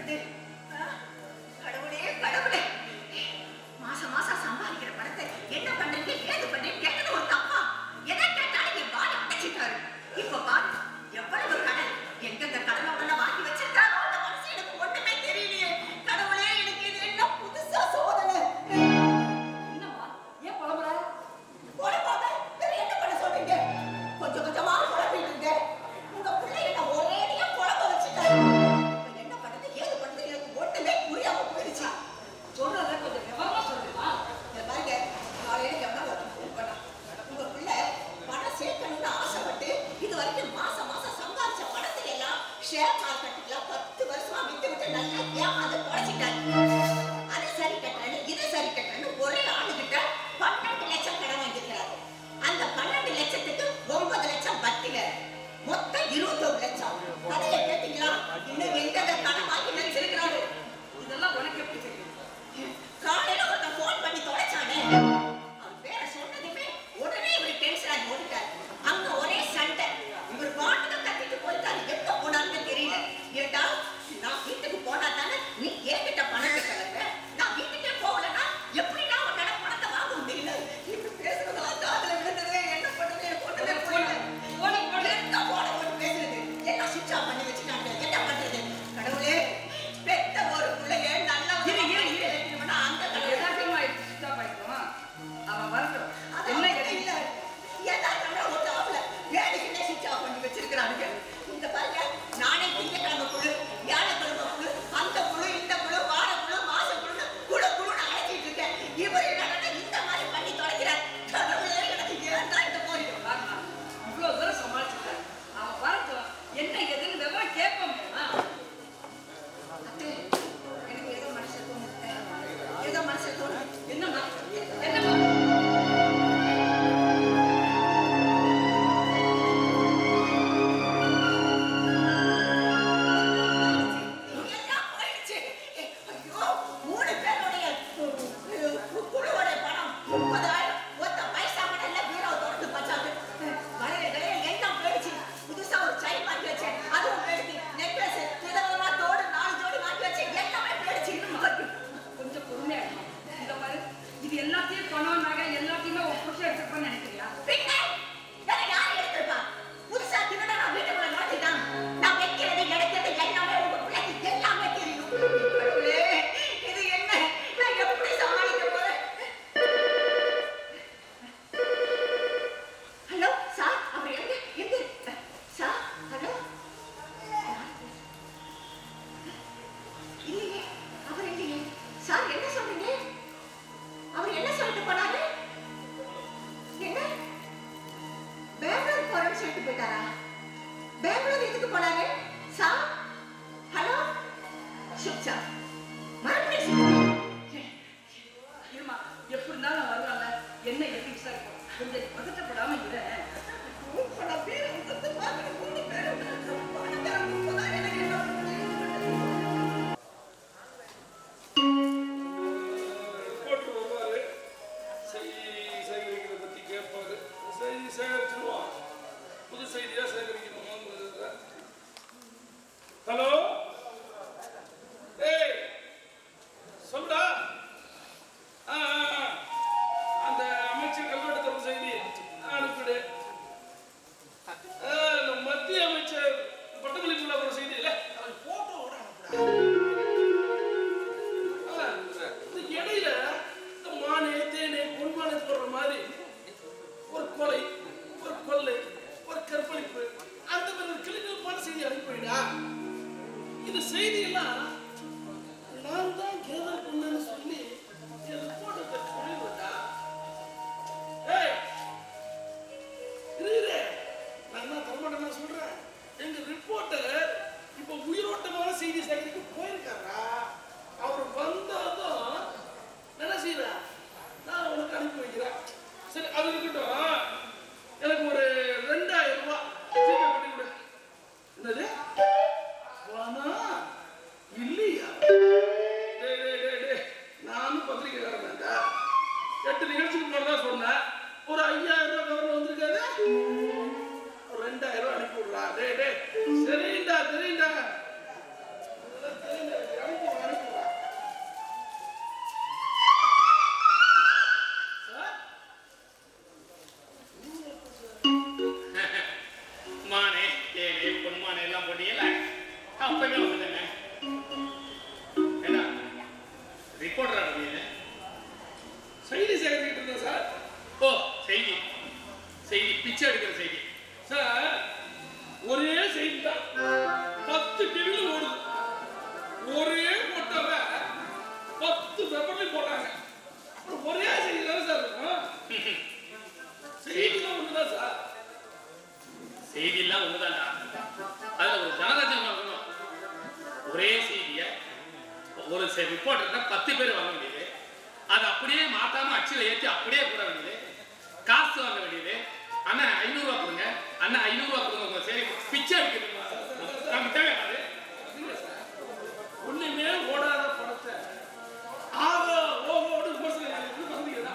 பண்றது ஆ? கடவுளே கடவுளே மாசம் மாசம் சம்பாதிக்கிற பணத்தை என்ன பண்றீங்க ஏது பண்றீங்க கேட்டது ஒரு தப்பா எதை கேட்டாலும் என் பாடி அடைச்சிட்டாரு இப்ப பாரு எவ்வளவு கடன் எங்கெங்க கடனை உடனே வாங்கி வச்சிருக்காரோ அந்த மனசு எனக்கு ஒண்ணுமே தெரியலையே கடவுளே எனக்கு இது என்ன புதுசா சோதனை என்னம்மா ஏன் புலம்புற உடம்பாக வேற என்ன பண்ண சொல்றீங்க கொஞ்சம் கொஞ்சமா குழப்பிட்டு இருந்தேன் உங்க பிள்ளை என்ன ஒரேடியா குழப்ப வச்சுட்டாரு இப்ப என்ன பண்றது ஏது பண்றது எனக்கு ஒண்ணுமே புரியாம போயிடுச்சு சொல்றத கொஞ்சம் விவரமா சொல்லுமா இங்க பாருங்க காலையில எவ்வளவு ஒருத்தன் phone பண்ணான். உங்க பிள்ளை பணம் சேர்க்கணும்னு ஆசைப்பட்டு இது வரைக்கும் மாசம் மாசம் சம்பாதிச்ச பணத்தை எல்லாம் ஷேர் மார்க்கெட்ல பத்து வருஷமா விட்டு விட்டு நல்லா ஏமாந்து தொலைச்சிட்டாரு அது சரி கட்டுறேன்னு இது சரி கட்டுறேன்னு ஒரே ஆளுகிட்ட பன்னெண்டு லட்சம் கடன் வாங்கியிருக்கிறாரு அந்த பன்னெண்டு லட்சத்துக்கு ஒன்பது லட்சம் பத்தில மொத்தம் இருபத்தொரு லட்சம் கதையை கேட்டீங்களா இன்னும் எங்க கடன் வாங்கி வச்சிருக்கிறாரு இதெல்லாம் உனக்கு எப்படி தெரியும் காலையில ஒருத்தன் ஃபோன் பண்ணி தொலைச்சானே அவன் பேர சொன்னதுமே உடனே இவர் டென்ஷன் ஆகி ஓடிட்டார் அங்க ஒரே சண்டை இவர் பாட்டுக்கு கத்திட்டு போயிட்டாரு எப்ப போனாருன்னு தெரியல ஏண்டா நான் வீட்டுக்கு போனா தானே நீ என்கிட்ட பணம் கட்டலங்க நான் வீட்டுக்கே போகலன்னா எப்படி நான் உன்னோட பணத்தை வாங்க முடியல இப்படி பேசுறதெல்லாம் காதுல விழுந்ததே என்ன பண்றது எனக்கு ஒண்ணுமே புரியல போடி, போடி. என்ன போன போட்டு பேசுறது எல்லாம் சுவிட்ச் ஆஃப் பண்ணி வச்சுட்டாங்க என்ன பண்றது கடவுளே பெத்த ஒரு பிள்ளைய நல்லா இரு, இரு, இரு. அந்த கடவுளே எதார்த்தமா ஆயிடுச்சு, stop ஆயிடுச்சுமா? அவன் வரட்டும் அது என்ன என்ன கேட்டீங்க இல்ல யதார்த்தமா ஒரு ஆள வேலைக்குன்னே சுவிட்ச் ஆஃப் பண்ணி வச்சிருக்கிறானுங்க இந்த பாருங்க நானே திங்கக்கிழமை குழு வியாழக்கிழமை குழு அந்த குழு இந்த குழு வார குழு மாச குழு குழு குழுன்னு அழைச்சிட்டு இருக்கேன் இவர் என்னடா இந்த மாதிரி பண்ணி தொலைக்கிறார் கடவுளே எனக்கு ஏன் தான் இந்த போய் பாரும்மா, இவ்வளவு தூரம் சமாளிச்சுட்டேன். அவன் வரட்டும். என்ன ஏதுன்னு விவரம் கேட்போம் அத்தை, எனக்கு ஏதோ மனசு தோணுது ஏதோ மனசு தோணுது என்னம்மா என்னம்மா எல்லாம் போயிடுச்சு. ஐயோ, மூணு பேருடைய கு- கு- குழுவோட பணம் முப்பதாயிரம். ஒத்த பைசா கூட இல்ல, பீரோவை திறந்து பார்த்தாங்க. வளையல் கிளையல் எல்லாம் போயிடுச்சு. புதுசா ஒரு chain வாங்கி வச்சேன். அதுவும் போயிடுச்சு. necklace, விதவிதமா தோடு, நாலு ஜோடி வாங்கி வச்சேன். எல்லாமே போயிடுச்சு. ஐயோ. கொஞ்சம் பொறுமையா இருமா. இந்த பாரு, இது எல்லாத்தையும் பணம் நகை எல்லாத்தையுமே ஒரு புருஷன் எடுத்துப்பான்னு நினைக்கிறியா பின்ன, வேற யார் எடுத்திருப்பா? புதுசா திருடனை நான் வீட்டுக்குள்ள நுழைச்சிட்டான். நான் வைக்கிறது, எடுக்கிறது எல்லாமே உங்க பிள்ளைக்கு எல்லாமே தெரியும். கடவுளே, இது என்ன? நான் எப்படி சமாளிக்க போறேன்? ஹலோ சார் அவர் எங்க எங்க சார் ஹலோ இல்லையே அவர் இல்லையே சார் என்ன சொல்றீங்க அவர் என்ன சொல்லிட்டு போனாரு என்ன பெங்களூர் போறேன்னு சொல்லிட்டு போயிட்டாரா பெங்களூர் எதுக்கு போனாரு சார் ஹலோ சுப்சா மறுபடியும் இருமா எப்படி இருந்தாலும் நான் வருவாங்க என்ன எப்படி விசாரிப்போம் கொஞ்சம் பதட்டப்படாம இரு நான் பேரை வந்து பார்க்கணும் மூணு பேரும் பணக்காரன் முப்பதாயிரம் எனக்கு என்ன பண்ணுறது? போட்டு வருவாரு செய்தி சேகரிக்கிறத பத்தி கேட்பாரு செய்தி சேகரிச்சிருவான் புது செய்தியா சேகரிக்கணுமா ஹலோ ஏய் சொல்லுடா ஆ, ஆ, ஆ. அந்த அமைச்சர் கல்வெட்டு செய்தி அனுப்பிடு ஆ, இந்த மத்திய அமைச்சர் பட்டமளிப்புல ஒரு செய்தி இல்ல ஆ, இந்த இடையில இந்த மானே தேனே பொன்மானே போடுற மாதிரி ஒரு கொலை ஒரு கொள்ளை ஒரு கற்பழிப்பு அந்த மாதிரி ஒரு கிளிக்கல் செய்தி அனுப்பிவிடா இந்த செய்தியெல்லாம் நான் தான் கேதர் பண்ணேன்னு சொல்லி என் ரிப்போர்ட்டை சொல்லிவிட்டா ஏய் இரு இரு நான் என்ன தரமாட்டேன் நான் சொல்றேன் எங்க ரிப்போர்ட்டர் இப்போ உயிரோட்டமான செய்தி சேகரிக்க போயிருக்காரா அவர் வந்தாதான் என்ன செய்யற நான் உனக்கு அனுப்பி வைக்கிறேன் சரி அது இருக்கட்டும் எனக்கு ஒரு ரெண்டாயிரம் ரூபாய் ஜிபே பண்ணி கொடு என்னது பணம் இல்லையா டேய் டேய் டேய் டேய் நானும் பத்திரிக்கைக்காரன் தான்டா எட்டு நிகழ்ச்சிக்கு முன்னாடி தான் சொன்னேன் ஒரு ஐயாயிரம் ரூபாய் கவர்ல வந்திருக்காரு ஒரு ரெண்டாயிரம் ரூபாய் அனுப்பி விடுறா டேய் டேய் சரிண்டா தெரியுண்டா அதெல்லாம் தெரியுண்டா அப்பவே வந்துட்டேங்க என்ன ரிப்போர்ட்டரா நீங்க செய்தி சேகரிக்கிட்டு இருந்தேன் சார் ஓ செய்தி செய்தி பிச்சை எடுக்கிற செய்தி சார் ஒரே செய்தி தான் பத்து டிவியில் ஓடுது ஒரே போட்டோவை பத்து பேப்பர்லையும் போடுறாங்க அப்புறம் ஒரே செய்தி தானே சார் இருக்கும் செய்திலாம் ஒண்ணுதான் சார் செய்தியெல்லாம் ஒண்ணுதான்டா அதுல ஒரு ஜனரஞ்சகம் வரணும் ஒரே செய்திய ஒரு ரிப்போர்ட்டர் பத்து பேர் வாங்க வேண்டியது அதை அப்படியே மாத்தாம அச்சில் ஏற்றி அப்படியே போட வேண்டியது காசு வாங்க வேண்டியது அண்ணா ஐநூறு ரூபா கொடுங்க அண்ணா ஐநூறு ரூபா கொடுங்க உங்க சரி பிச்சை எடுக்கிறது நமக்கு தேவையாது ஒண்ணுமே ஓடாத படத்தை ஆகா ஓஹோடு விமர்சனம் இது வந்தீங்கன்னா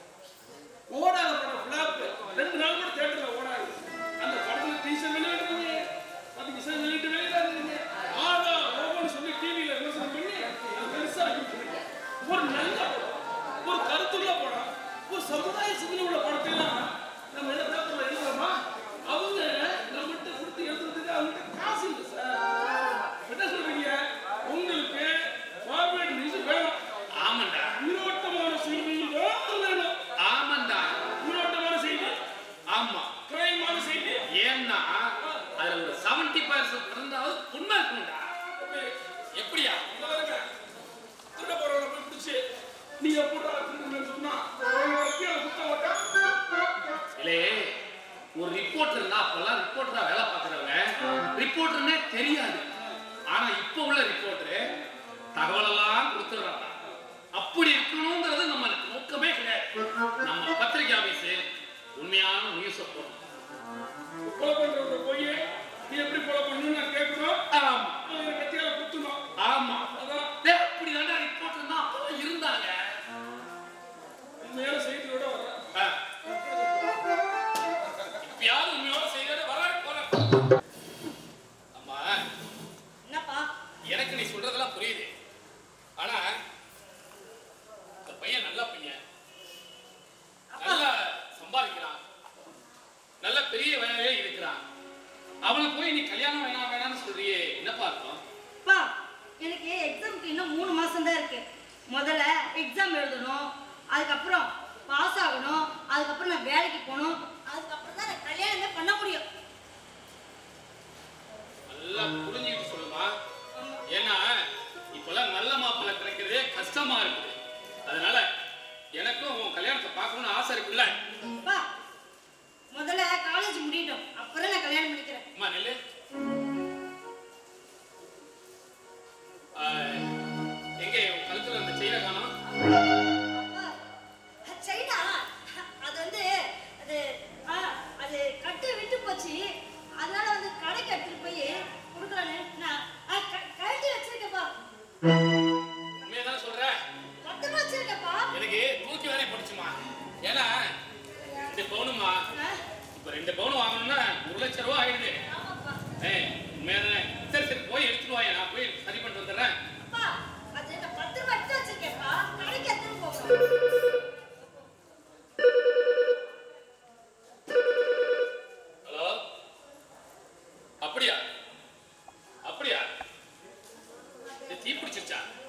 ஓடாத படம் ஃபிளாப் ரெண்டு நாள் கூட தேட்டர்ல ஓடாது அந்த படத்துல டீசர் வெளியிடுறீங்க அதுக்கு இசை வெளியிட்டு வெளியிடாதீங்க ஆகா ஓஹோன்னு சொல்லி டிவியில விமர்சனம் பண்ணி அது பெருசா ஆக்கிட்டு ஒரு நல்ல படம் ஒரு கருத்துள்ள படம் ஒரு சமுதாய சிந்தனை உள்ள படத்தை எல்லாம் நம்ம என்ன பேப்பர்ல எழுதுறோமா அவங்க நம்மகிட்ட கொடுத்து எழுதுறதுக்கு அவங்ககிட்ட காசு இல்லை சார் என்ன சொல்றீங்க உங்களுக்கு ஃபார்வேர்ட் நியூஸ் வேணும் ஆமாண்டா உயிரோட்டமான செய்தி தான் வேணும் ஆமாண்டா உயிரோட்டமான செய்தி ஆமா கிரைமான செய்தி ஏன்னா அதுல ஒரு செவன்டி பர்சன்ட் இருந்தாவது உண்மை இருக்கும்டா எப்படியா இங்க பாருங்க. திருட போறவனை போய் பிடிச்சு, நீ எப்படிடா திருடுனேன்னு சொன்னா, அவன் வக்கீல குத்த மாட்டான். இல்லே ஒரு ரிப்போர்ட்டர்னா அப்பெல்லாம் ரிப்போர்ட்டரா வேலை பார்க்குறவங்க ரிப்போர்ட்டர்னே தெரியாது ஆனா இப்போ உள்ள ரிப்போர்ட்டரு தகவலெல்லாம் கொடுத்துடுறாங்க அப்படி இருக்கணுங்கிறது நம்ம நோக்கமே கிடையாது நம்ம பத்திரிகை ஆபீஸ் உண்மையான நியூஸை போடணும் கொலை பண்றவனை போய், நீ எப்படி கொலை பண்ணணும்னு நான் கேட்கணும். ஆமா அவனை கத்தியால குத்தணும். ஆமா அதான் டேய், அப்படிதான்டா ரிப்போர்ட்டர்னா அப்பெல்லாம் இருந்தாங்க உண்மையான செய்தியோட வர்றேன். ஆ. இப்பயாவது உண்மையோட செய்யறது வர போற அம்மா என்னப்பா எனக்கு நீ சொல்றதெல்லாம் புரியுது ஆனா இந்த பையன் நல்ல பையன் நல்லா சம்பாதிக்கிறான் நல்ல பெரிய வேலையிலே இருக்கிறான் அவனை போய் நீ கல்யாணம் வேணாம் வேணாம்னு சொல்றியே என்னப்பா அர்த்தம் அப்பா எனக்கு எக்ஸாமுக்கு இன்னும் மூணு மாசம் தான் இருக்கு முதல்ல எக்ஸாம் எழுதணும் அதுக்கப்புறம் பாஸ் ஆகணும் அதுக்கப்புறம் நான் வேலைக்கு போகணும் அதுக்கப்புறம் தான் நான் கல்யாணமே பண்ண முடியும் நல்லா புரிஞ்சுக்கிட்டு சொல்லுமா ஏன்னா இப்பெல்லாம் நல்ல மாப்பிள்ளை கிடைக்கிறதே கஷ்டமா இருக்குது அதனால எனக்கும் உன் கல்யாணத்தை பார்க்கணும்னு ஆசை இருக்குல்ல அப்பா முதல்ல காலேஜ் முடியட்டும் அப்புறம் நான் கல்யாணம் பண்ணிக்கிறேன் அம்மா நெல்லு ஆ, எங்க உன் கழுத்துல அந்த செயினை காணோம் அப்பா, சைனா அது வந்து அது ஆ, அது கட்டு விட்டு போச்சு அதனால வந்து கடைக்கு எடுத்துட்டு போய் கொடுக்கலான்னு நான் ஆ, க- கழட்டி வச்சிருக்கப்பா உண்மையை தானே சொல்ற பத்திரமா வச்சிருக்கப்பா எனக்கு தூக்கி வேறே படிச்சுமா ஏன்னா ரெண்டு பவுனுமா ஆ, இப்ப ரெண்டு பவுன் வாங்கணும்னா ஒரு லட்சம் ரூபா ஆயிடுது ஆமாப்பா ஏய் உண்மையா தானே சரி சரி போய் எடுத்துட்டு வாங்க நான் போய் சரி பண்ணிட்டு வந்துடுறேன் அப்பா அது நான் பத்திரமா எடுத்து வச்சிருக்கேன்ப்பா கடைக்கு எடுத்துட்டு போகணும் ஹலோ அப்படியா அப்படியா இது தீ பிடிச்சிருச்சா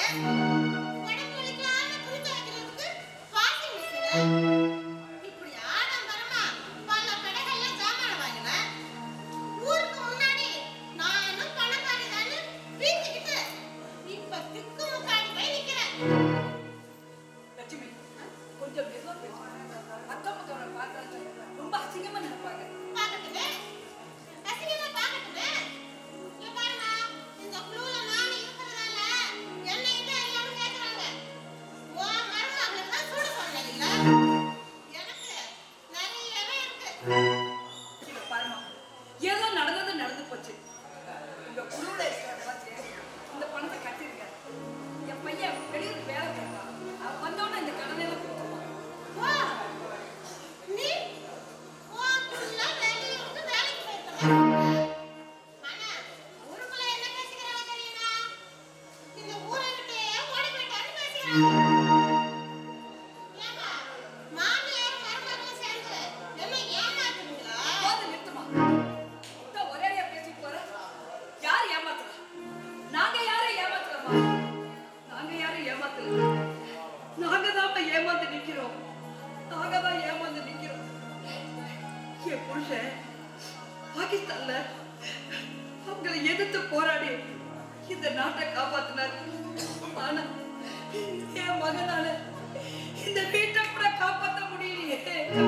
உடம்பு வலிக்காம துணி துவைக்கிறதுக்கு வாஷிங் மிஷின் இப்படி ஆடம்பரமா பல கடைகள்ல சாமான வாங்கினேன் ஊருக்கு முன்னாடி நான் என்ன பணக்காரிதான்னு பீத்திக்கிட்டு இப்ப திக்கு முக்காடி போய் நிக்கிறேன் லட்சுமி கொஞ்சம் மெதுவா பேசு அக்கம் பக்கம் பார்த்தா ரொம்ப அசிங்கமா நினைப்பாங்க பார்க்கட்டுமே ரசிகமா பார்க்கட்டுமே இங்க பாருங்க இந்த குழுல நானும் இருக்கிறதால என்ன என்ன எல்லாரும் கேக்குறாங்க ஓ மருமகளுக்கு தான் சூடு பண்ணல எனக்கு நிறையவே இருக்கு இங்க பாருமா ஏதோ நடந்தது நடந்து போச்சு உங்க குழுல இருக்கிற பார்த்து இந்த பணத்தை கட்டிருக்க என் பையன் வெளியூர் வேலை கேட்கான் அவன் வந்தோடனே இந்த கடனை எல்லாம் கொடுத்துருவான் ஓ நீ ஓ குழுல வெளியூருக்கு வேலைக்கு போயிருக்க ஆனா ஊருக்குள்ள என்ன பேசிக்கிறாங்க தெரியுமா இந்த ஊரை விட்டு ஓடி போயிட்டான்னு பேசிக்கிறாங்க ஏம்மா, மாமியார் மருமகளும் சேர்ந்து என்ன ஏமாத்துறீங்களா? போது நிறுத்துமா இந்த ஒரேடியா பேசிட்டு போற யார் ஏமாத்துறா நாங்க யாரை ஏமாத்துறோமா நாங்க யாரும் ஏமாத்தல நாங்க தான் ஏமாந்து நிக்கிறோம் நாங்க தான் ஏமாந்து நிக்கிறோம் என் புருஷன் பாகிஸ்தான்ல அவங்களை எதிர்த்து போராடி இந்த நாட்டை காப்பாத்தினார் ஆனா என் மகனால இந்த வீட்டை கூட காப்பாத்த முடியலையே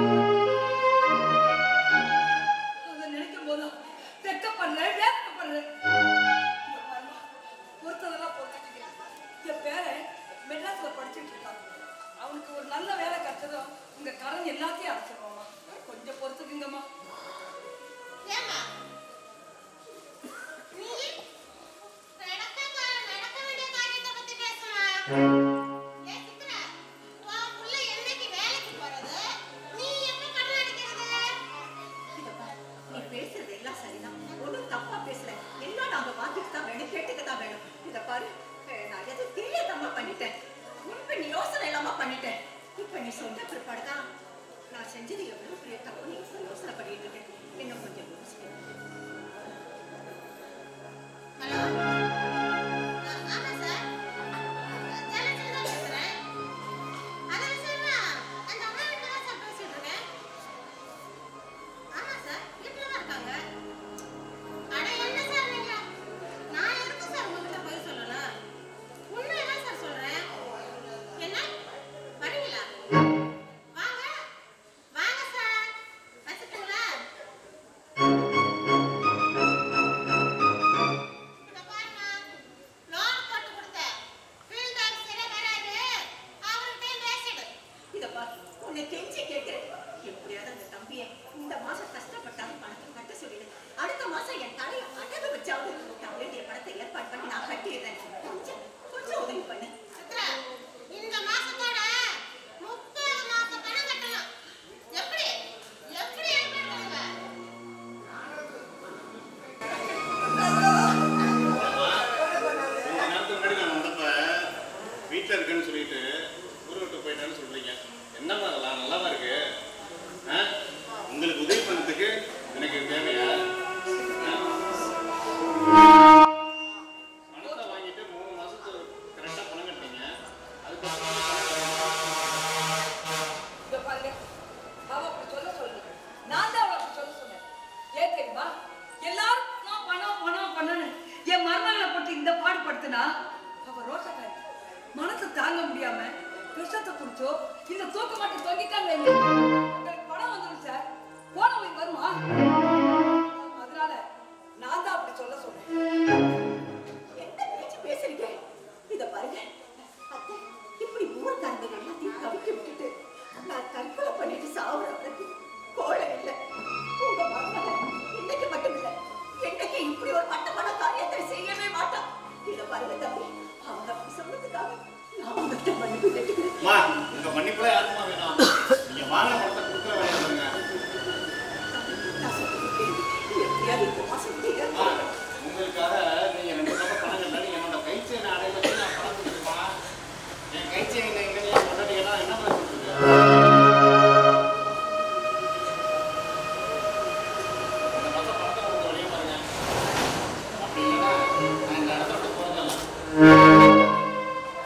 அதை நினைக்கும் போதும் வெக்கப்படுறேன் வேதனைப்படுறேன் இங்க பாரும்மா, பொறுத்ததெல்லாம் பொறுத்துட்டீங்க என் பேரன் மெட்ராஸ்ல படிச்சுட்டு இருக்கான் அவனுக்கு ஒரு நல்ல வேலை கிடைச்சதும் உங்க கடன் எல்லாத்தையும் அடைச்சிருவோம்மா கொஞ்சம் பொறுத்துக்குங்கம்மா ஏம்மா, நீ நடக்க கா- நடக்க வேண்டிய காரியத்தை பத்தி பேசுமா? ஏய் சித்ரா, உன் புள்ள என்னைக்கு வேலைக்கு போறது? நீ எப்ப கடன் அடைக்கிறது? இத பாரு, நீ பேசுறது எல்லாம் சரிதான் ஒன்றும் தப்பா பேசல எல்லாம் நாங்க பார்த்துட்டு தான் வேணும் கேட்டுக்க தான் வேணும் இத பாரு அஹ், நான் எதுவும் தெரியாதம்மா பண்ணிட்டேன் முன்பு நீ யோசனை இல்லாம பண்ணிட்டேன் இப்ப நீ சொன்ன பிற்பாடு தான் நான் செஞ்சது எவ்வளவு பெரிய தப்பு நீ இப்ப யோசனை பண்ணிட்டு இருக்கேன் இன்னும் கொஞ்சம் யோசிக்க ஹலோ ஆ- ஆமா சார் ஜெயலட்சுமி தான் பேசுறேன் அது விஷயமா அந்த அம்மா கிட்ட தான் சார் பேசிட்டு இருக்கேன் ஆமா சார் வீட்டுல தான் இருக்காங்க அட என்ன சார் நீங்க நான் எதுக்கு சார் உங்ககிட்ட போய் சொல்லணும் உண்மையை தான் சார் சொல்றேன் என்ன வரீங்களா வாங்க வாங்க சார் வச்சுட்டுங்களா இத பாருங்க லோன் போட்டு கொடுத்தேன் ஃபீல்ட் ஆஃபீஸரே வராரு அவர்கிட்டயும் பேசிடு இத பாரு உன்னை கெஞ்சி கேட்கிறேன் எப்படியாவது அந்த தம்பியை இந்த மாசம் கஷ்டப்பட்டாலும் பணத்தை கட்ட சொல்லிடு அடுத்த மாசம் என் தலையை அடகு வச்சாவது நான் வேண்டிய பணத்தை ஏற்பாடு பண்ணி நான் கட்டிடுறேன் கொஞ்சம் கொஞ்சம் உதவி பண்ணு சித்ரா இந்த மாசத்தோட முப்பது மாசம் பணம் கட்டணும் எப்படி எப்படி ஏற்பாடு கொஞ்ச நேரத்துக்கு முன்னாடி நான் வந்தப்ப வீட்டில் இருக்கேன்னு சொல்லிட்டு ஊரை விட்டு போயிட்டேன்னு சொல்றீங்க என்னம்மா அதெல்லாம் நல்லாவா இருக்கு ஆ? உங்களுக்கு உதவி பண்ணதுக்கு எனக்கு தேவையா ஆ? பணத்தை வாங்கிட்டு மூணு மாசத்துக்கு கரெக்டாக பணம் கட்டினீங்க அதுக்கப்புறம் இங்க பாருங்க அவ அப்படி சொல்ல சொல்லுங்க நான் தான் அவளை அப்படி சொல்ல சொன்னேன் ஏன் தெரியுமா எல்லாரும் பணம் பணம் பணம் பண்ணனு என் மருமகளை போட்டு இந்த பாடுபடுத்தினா அவ ரோஷக்காரி மனசு தாங்க முடியாம விஷத்தை குடிச்சோ இந்த தூக்க மாட்டி தொங்கிட்டாங்க உங்களுக்கு பணம் வந்துடும் சார் போனவங்க வருமா அதனால நான் தான் அப்படி சொல்ல சொன்னேன் என்ன பேச்சு பேசுறீங்க இத பாருங்க அத்தை இப்படி ஊர்க்காரங்க எல்லாத்தையும் கவிக்க விட்டுட்டு நான் தற்கொலை பண்ணிட்டு சாவுறவனுக்கு கோழை இல்லை உங்க மகன் இன்னைக்கு மட்டும் இல்ல என்னைக்கு இப்படி ஒரு மட்டமான காரியத்தை செய்யவே மாட்டான் இத பாருங்க தம்பி அவங்க அப்படி சொன்னதுக்காக நான் உங்ககிட்ட மன்னிப்பு கேட்டுக்கிறேன் அம்மா உங்க மன்னிப்புல யாருமா வேணாம் நீங்க வாங்க பணத்தை கொடுக்குற வேலையை பாருங்க நான் சொல்றது கேளு. எப்படியாவது இந்த மாசம் தீர அம்மா, உங்களுக்காக நீங்க ரெண்டு பக்கம் பணம் கட்டணும் என்னோட கை செயினை அடைய வச்சு நான் பணம் கொடுத்துருமா என் கை செயினை எங்க நீங்க கொண்டாடிங்கன்னா என்ன பண்ண சொல்றது இந்த மாசம் பணத்தை கொடுக்க வழியை பாருங்க அப்படி இல்லைன்னா நான் இந்த இடத்த விட்டு போறதில்ல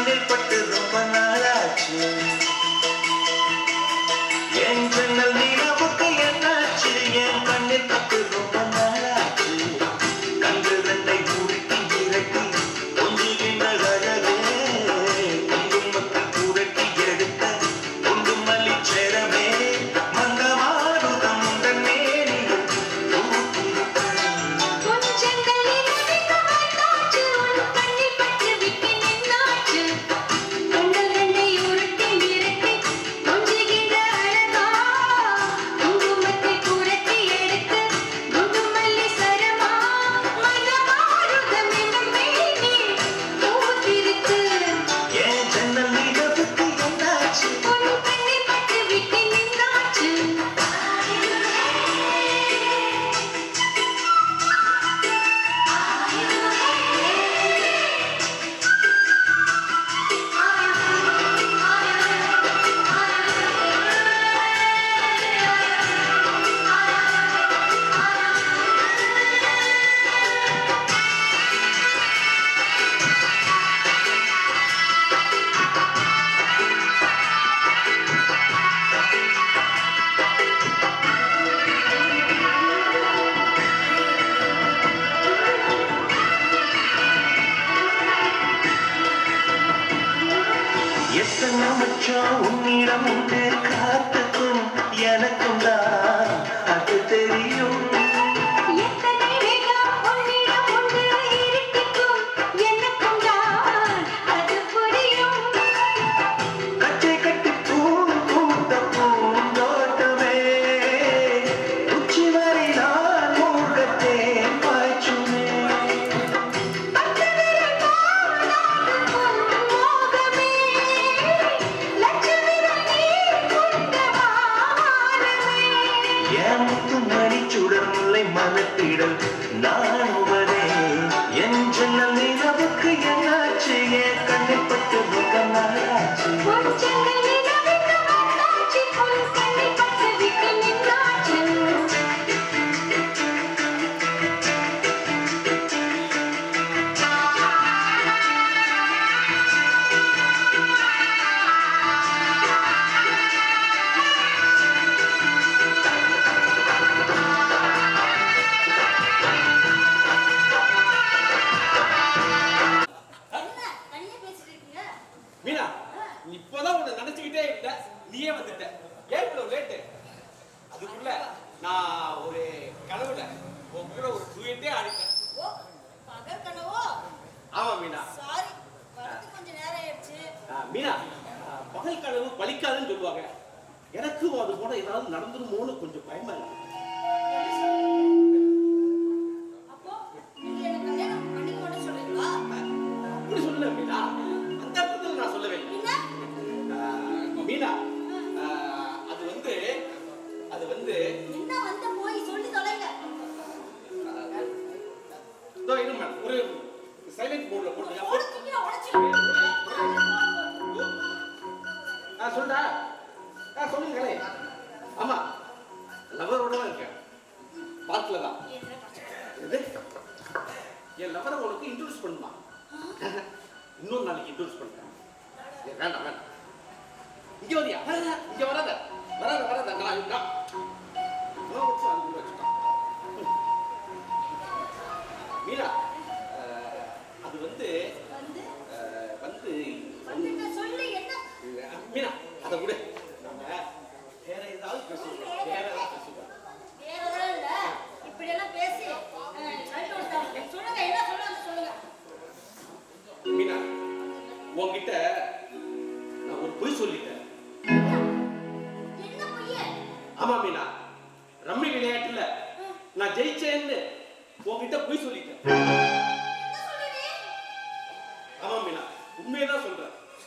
கண்ணில் பட்டு ரொம்ப நாளாச்சு என் ஜன்னல் நிலவுக்கு என்னாச்சு என் கண்ணில் பட்டு ரொம்ப நாளாச்சு கண்கள் ரெண்டை உருட்டி விரட்டி கொஞ்சுகின்ற அழகே குங்குமத்தை புரட்டி எடுத்த குண்டுமல்லி சேரமே மங்கமாருதம் தன்னேனில் கொஞ்சங்கள் நினைவுக்கு வந்தாச்சு உன் கண்ணில் பட்டு விட்டு நின்னாச்சு கண்கள் ரெண்டை உருட்டி விரட்டி கொஞ்சுகின்ற அழகா குங்குமத்தை புரட்டி எடுத்து குண்டுமல்லி சரமா மனமாருதம் என்னும் மேனி பூத்திருக்கு என் ஜன்னல் நிலவுக்கு என்னாச்சு உன் கண்ணில் பட்டு விட்டு நின்னாச்சு எத்தனை மச்சம் உன்னிடம் உண்டு காத்துக்கும் எனக்கும் தான் அது தெரியும் எத்தனை வேகம் உன்னிடம் உண்டு இருட்டிக்கும் எனக்கும் தான் அது புரியும் கச்சை கட்டி பூ பூத்த பூந்தோட்டமே உச்சி வரை நான் மூழ்கத்தேன் பாய்ச்சுமே பச்சவிரல் பாடாத மோகமே லட்சவிரல் நீர் கொண்ட வானமே என் முத்து மணி சுடர்முல்லை மனத்திடல் நான் உவரே என் ஜன்னல் நிலவுக்கு என்னாச்சு என் கண்ணில் பட்டு ரொம்ப நாளாச்சு கொஞ்சங்கள் நிலவுக்கு வந்தாச்சு உன் கண்ணில் பட்டு விட்டு நின்னாச்சு என்ன தனியா பேசிட்டு இருக்கீங்க மீனா நீ இப்பதான் உன்னை நினைச்சுக்கிட்டே இருந்த நீயே வந்துட்ட ஏன் இவ்வளவு லேட்டு அதுக்குள்ள நான் ஒரு கனவுல உன் கூட ஒரு டூயட்டே ஆடிட்டேன் ஓ பகல் கனவோ ஆமா மீனா சாரி வரது கொஞ்சம் நேரம் ஆயிடுச்சு ஆ, மீனா ஆ, பகல் கனவு பலிக்காதுன்னு சொல்லுவாங்க எனக்கும் அது போல ஏதாவது நடந்துருமோன்னு கொஞ்சம் பயமா இருக்கு என்ன சொல்றீங்க? அப்போ நீங்க என்ன கல்யாணம் பண்ணிக்க மாட்டேன்னு சொல்றீங்களா அப்படி சொல்லல மீனா அந்த அர்த்தத்தில் நான் சொல்லவே இல்லை பின்ன ஆ, மீனா ஆ, அது வந்து அது வந்து என்ன வந்த போய் சொல்லி தொலைங்க இதோ இருங்க மேடம் ஒரு சைலண்ட் மோட்ல போட்டுங்க உடச்சிங்க உடச்சிங்க ஆ சொல்டா ஆ சொல்லுங்களே ஆமா லவரோட தான் இருக்கேன் பார்க்கல தான் எது என் லவரை உனக்கு இன்ட்ரோடியூஸ் பண்ணுமா இன்னொரு நாளைக்கு இன்ட்ரோடியூஸ் பண்றேன் ஏ, வேண்டாம் வேண்டாம் இங்க வரியா வராத, இங்க வராத வராத வராத அங்க நான் இருக்கா உணவு வச்சு அது கூட வச்சுட்டான் ம். மீரா அஹ், அது வந்து வந்து அஹ், வந்து வந்துட்ட சொல்லி என்ன மீனா அதை விடு நம்ம வேற ஏதாவது பேசுவோம் வேற ஏதாவது பேசுவோம் வேற எதுவும் இல்ல இப்படி எல்லாம் பேசி அஹ், கழட்டி விட்டாங்க சொல்லுங்க என்ன சொல்லுங்க சொல்லுங்க மீனா உன்கிட்ட நான் ஒரு பொய் சொல்லிட்டேன் என்ன பையன் ஆமா மீனா ரம்மி விளையாட்டுல நான் ஜெயிச்சேன்னு உன்கிட்ட பொய் சொல்லிட்டேன் என்ன சொல்லுங்க ஆமா மீனா உண்மையை தான் சொல்றேன்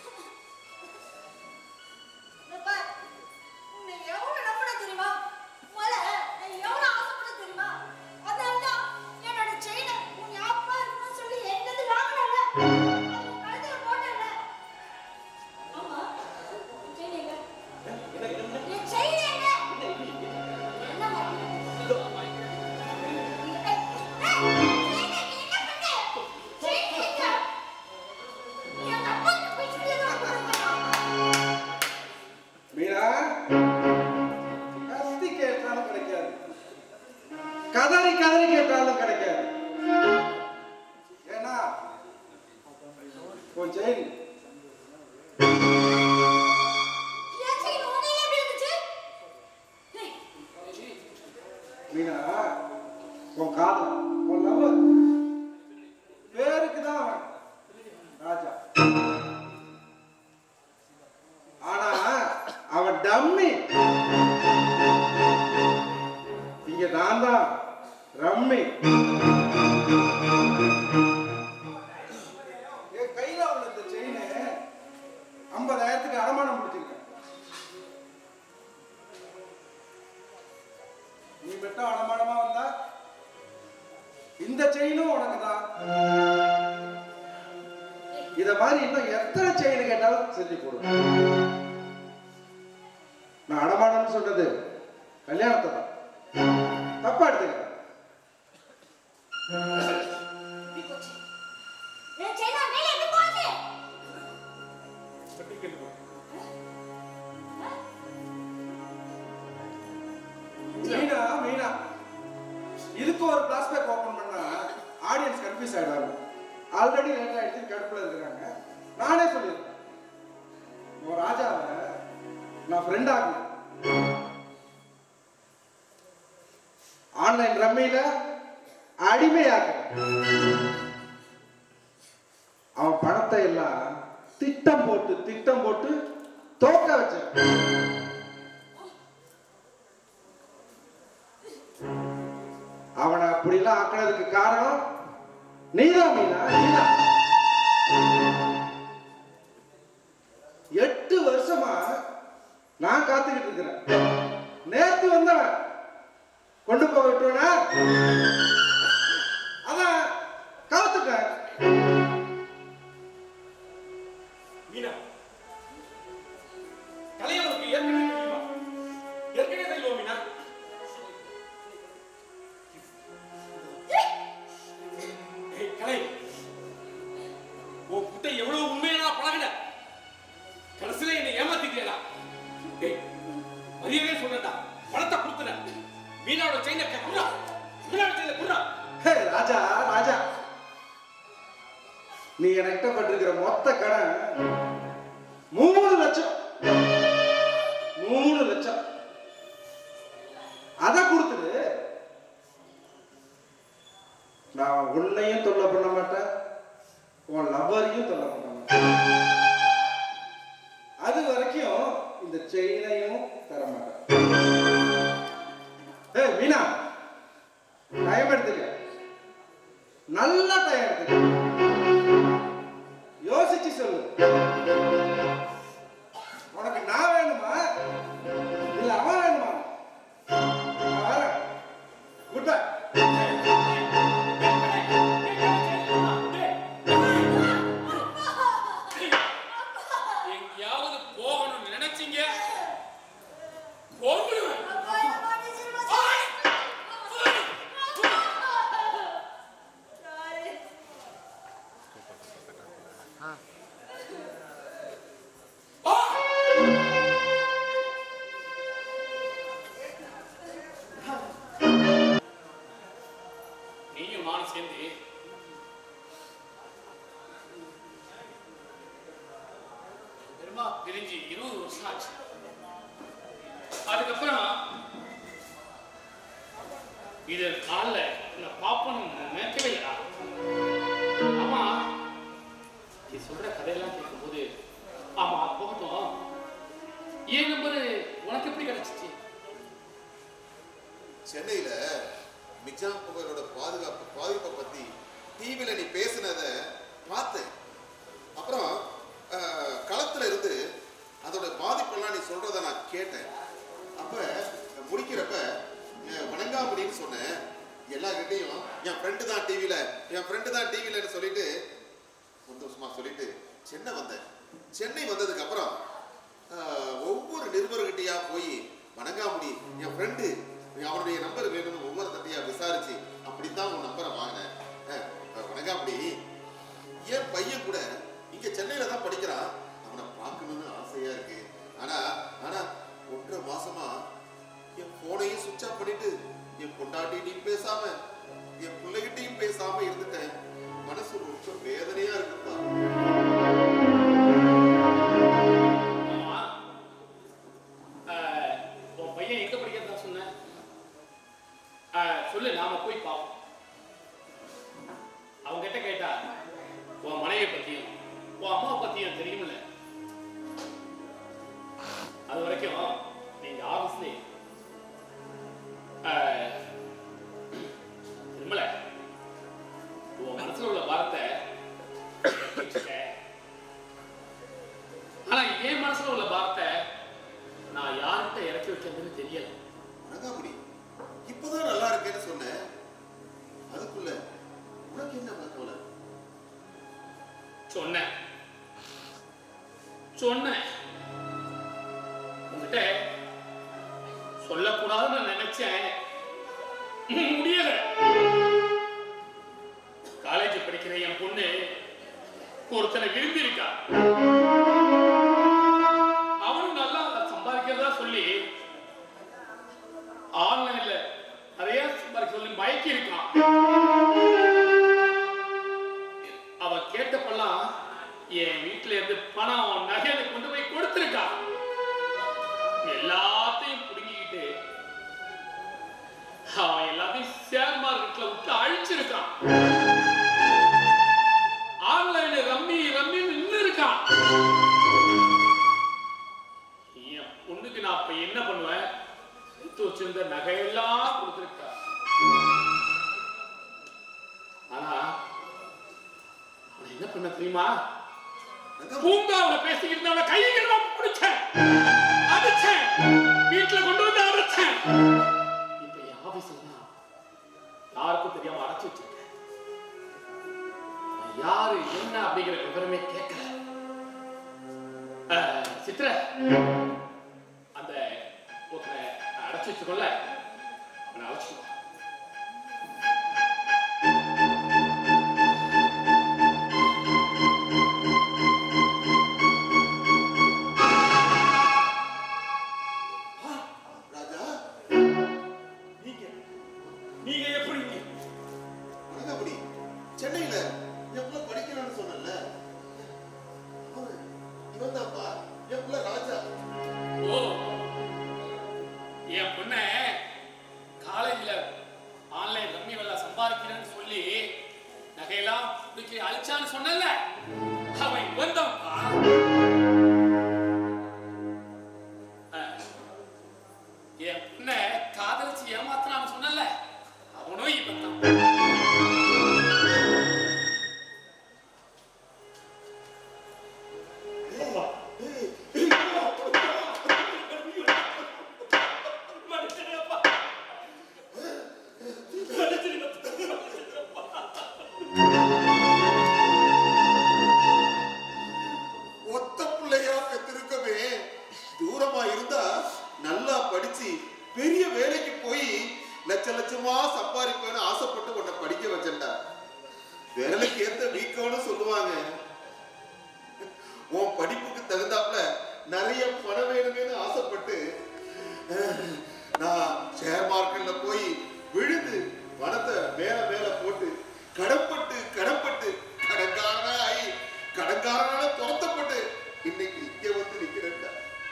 இங்க பார். உன்னை எவ்வளவு நம்பினேன் தெரியுமா? முதல்ல நான் எவ்வளவு ஆசைப்பட்டேன் தெரியுமா? அதனாலதான் என்னோட chain அ உன் ஞாபகமா இருக்கணும்னு சொல்லி எங்கிருந்து வாங்கினேன்ல. அது உன் கழுத்துல போட்டேன்ல. ஆமா, உன் chain எங்க? என்ன என்ன என் chain எங்க? என்னம்மா? இதோ, ஏய், ஏய், chain எங்க? என்ன பண்ண? chain எங்க? எங்க அப்பாவுக்கு போய் கதறி கதறி கேட்டாலும் கிடைக்காது ஏன்னா உன் செயின் ஏன் செயின் உன் கையில எப்படி இருந்துச்சு ஏய், மீனா உன் காதல் உன் லவ் பேருக்கு தான் அவன் ராஜா ஆனா அவன் டம்மி இங்க நான் தான் ரம்மி என் கையில உள்ள இந்த செயின் ஐம்பதாயிரத்துக்கு அடமானம் பிடிச்சிருக்கேன் நீ மட்டும் அடமானமா வந்தா இந்த செயினும் உனக்கு தான் இத மாதிரி இன்னும் எத்தனை செயின் கேட்டாலும் செஞ்சு போடு நான் அடமானம்னு சொன்னது கல்யாணத்தை தான் தப்பா எடுத்துக்க இப்படி போச்சு. என் செயின் உன் கையில எப்படி போச்சு? மீனா மீனா இதுக்கு ஒரு பிளாஸ்பேக் ஓபன் பண்ணா ஆடியன்ஸ் கன்ஃபியூஸ் ஆயிடுவாங்க ஆல்ரெடி லேட் ஆயிடுச்சு கடுப்புல இருக்கிறாங்க நானே சொல்லியிருக்கேன் உன் ராஜாவை நான் ஃப்ரெண்ட் ஆகணும் ஆன்லைன் ரம்மியில அடிமையாக்குறேன் அவன் பணத்தை எல்லாம் திட்டம் போட்டு திட்டம் போட்டு தோக்க வச்சேன் அவனை அப்படிலாம் ஆக்குனதுக்கு காரணம் நீதான் மீனா நீதான் எட்டு வருஷமா நான் காத்துக்கிட்டு இருக்கிறேன் நேத்து வந்தவன் கொண்டு போக விட்டுவனா அதான் கவுத்துட்டேன் மீனா கலைஞருக்கு ஏற்கனவே தெரியுமா ஏற்கனவே தெரியுமா மீனா ஏய் கலை உன் கிட்ட எவ்வளவு உண்மையா நான் பழகின கடைசியில என்னை ஏமாத்திட்டியடா ஏய் மரியாதையே சொன்னடா பணத்தை கொடுத்துட மீனாவோட செயினை குடுறா மீனாவோட செயினை குடுறா ஹே, ராஜா ராஜா நீ என்கிட்ட பட்டிருக்கிற மொத்த கடன் மூணு லட்சம் மூணு லட்சம் அத கொடுத்துடு நான் உன்னையும் தொல்லை பண்ண மாட்டேன் உன் லவ்வரையும் தொல்லை பண்ண மாட்டேன் அது வரைக்கும் இந்த செயினையும் தர மாட்டேன் ஏய் மீனா டைம் எடுத்துக்க நல்ல டைம் எடுத்துக்க யோசிச்சு சொல்லு உனக்கு நான் வேணுமா இல்ல அவன் வேணுமா நான் வரேன் குட் பை எங்கேயாவது போகணும்னு நினைச்சீங்க போகணும் அப்பா, அப்பா, நீ சினிமா சொல்லு. சாரி. நீயும் நானும் சேர்ந்து பெருமா பிரிஞ்சு இருபது வருஷம் ஆச்சு அதுக்கப்புறம் இது காலில் இந்த பாப்பன் நினைக்கவே இல்லைடா ஆமா நீ சொல்ற கதையெல்லாம் கேட்கும்போது ஆமா அது போகட்டும் ஏன் நம்பர் உனக்கு எப்படி கிடைச்சிச்சு சென்னையில மிக்ஜாம் புகழோட பாதுகாப்பு பாதிப்பை பத்தி டிவியில நீ பேசுனத பார்த்தேன் அப்புறம் அஹ், களத்துல இருந்து அதோட பாதிப்பெல்லாம் நீ சொல்றத நான் கேட்டேன் அப்ப முடிக்கிறப்ப அஹ், வணங்காமுடின்னு சொன்னேன் எல்லார்கிட்டையும் என் ஃப்ரெண்டு தான் டிவியில என் ஃப்ரெண்டு தான் டிவிலன்னு சொல்லிட்டு சந்தோஷமா சொல்லிட்டு சென்னை வந்தேன் சென்னை வந்ததுக்கு அப்புறம் ஆஹ், ஒவ்வொரு நிருபர்கிட்டயா போய் வணங்காமுடி என் ஃப்ரெண்டு அவனுடைய நம்பர் வேணும்னு ஒவ்வொரு தட்டையா விசாரிச்சு அப்படித்தான் உன் நம்பரை வாங்கினேன் அஹ், வணங்காமுடி என் பையன் கூட இங்க சென்னையில தான் படிக்கிறான் அவனை பார்க்கணும்னு ஆசையா இருக்கு ஆனா ஆனா ஒன்றரை மாசமா என் போனையும் சுவிட்ச் ஆஃப் பண்ணிட்டு என் பொண்டாட்டி நீ பேசாம பேசாம இருந்துட்டேன் மனசு ரொம்ப வேதனையா இருக்குப்பா ஆமா. ஆஹ், உன் பையன் எங்க படிக்கிறதா சொன்ன ஆஹ், சொல்லு நாம போய் பார்ப்போம் அவங்க கிட்ட கேட்டா உன் மனைவி பத்தியும் உன் அம்மா பத்தியும் தெரியுமில்ல அது வரைக்கும் நீங்க ஆபீஸ்ல திரும்பல உன் மனசுல உள்ள வார்த்தை வச்சுக்க. ஆனா என் மனசுல உள்ள வார்த்தை நான் யார்கிட்ட இறக்கி வைக்கிறதுன்னு தெரியல அழகாமணி இப்பதான் நல்லா இருக்கேன்னு சொன்னேன் அதுக்குள்ள உனக்கு என்ன கவலை சொன்னேன் சொன்னேன் உங்ககிட்ட சொல்லக்கூடாதுன்னு நினைச்சேன் முடியல காலேஜ் படிக்கிற என் பொண்ணு ஒருத்தனை விரும்பி இருக்கா அவனும் நல்லா சம்பாதிக்கிறதா சொல்லி ஆன்லைன்ல நிறைய சம்பாதிக்க சொல்லி மயக்கி இருக்கான் அவ கேட்டப்பெல்லாம் என் வீட்டுல இருந்து பணம் நகையை கொண்டு போய் கொடுத்திருக்கா எல்லாத்தையும் புடுங்கிக்கிட்டு அவன் எல்லாத்தையும் ஷேர் மார்க்கெட்ல விட்டு அழிச்சிருக்கான் ஆன்லைன் ரம்மி ரம்மி நின்று இருக்கான் என் பொண்ணுக்கு நான் அப்ப என்ன பண்ணுவேன் எடுத்து வச்சிருந்த நகையெல்லாம் கொடுத்திருக்கா ஆனா அவன் என்ன பண்ண தெரியுமா பூங்காவுல பேசிக்கிட்டு இருந்த அவனை கையெல்லாம் பிடிச்சேன் அடிச்சேன் வீட்டுல கொண்டு வந்து அடைச்சேன் இப்ப என் ஆபீஸ்ல தான் யாருக்கும் தெரியாம அடைச்சு வச்சிருக்கேன் அவன் யாரு என்ன அப்படிங்கிற விவரமே கேட்கல அஹ், சித்ர அந்த ஒருத்தனை அடைச்சு வச்சுக்கோல அவனை அழைச்சிட்டு வா. ராஜா நீங்க நீங்க எப்படி அழகாமணி சென்னையில எப்பல படிக்கிறான்னு சொன்னல இவன் தான்ப்பா எப்பல ராஜா ஓ என் பொண்ண காலேஜ்ல ஆன்லைன் ரம்மி வெள்ள சம்பாதிக்கிறேன்னு சொல்லி நகையெல்லாம் பிடிச்சி அழிச்சான்னு சொன்னல அவன் வந்தான்ப்பா அஹ், என் பொண்ண காதலிச்சு ஏமாத்தினான்னு சொன்னல அவனும் இவன் தான் ஒத்த பிள்ளையா பெற்றிருக்கவே தூரமா இருந்தா நல்லா படிச்சு பெரிய வேலைக்கு போய் லட்ச லட்சமா சம்பாதிப்பேன்னு ஆசைப்பட்டு உன்னை படிக்க வச்சேன்டா விரலுக்கு ஏத்த வீக்கம்னு சொல்லுவாங்க உன் படிப்புக்கு தகுந்தாப்புல நிறைய பணம் வேணுமேனு ஆசைப்பட்டு அஹ், நான் ஷேர் மார்க்கெட்ல போய் விழுந்து பணத்தை மேல மேல போட்டு கடன்பட்டு கடன்பட்டு கடன்காரனா ஆகி கடன்காரனால துரத்தப்பட்டு இன்னைக்கு இங்க வந்து நிக்கிறேன்டா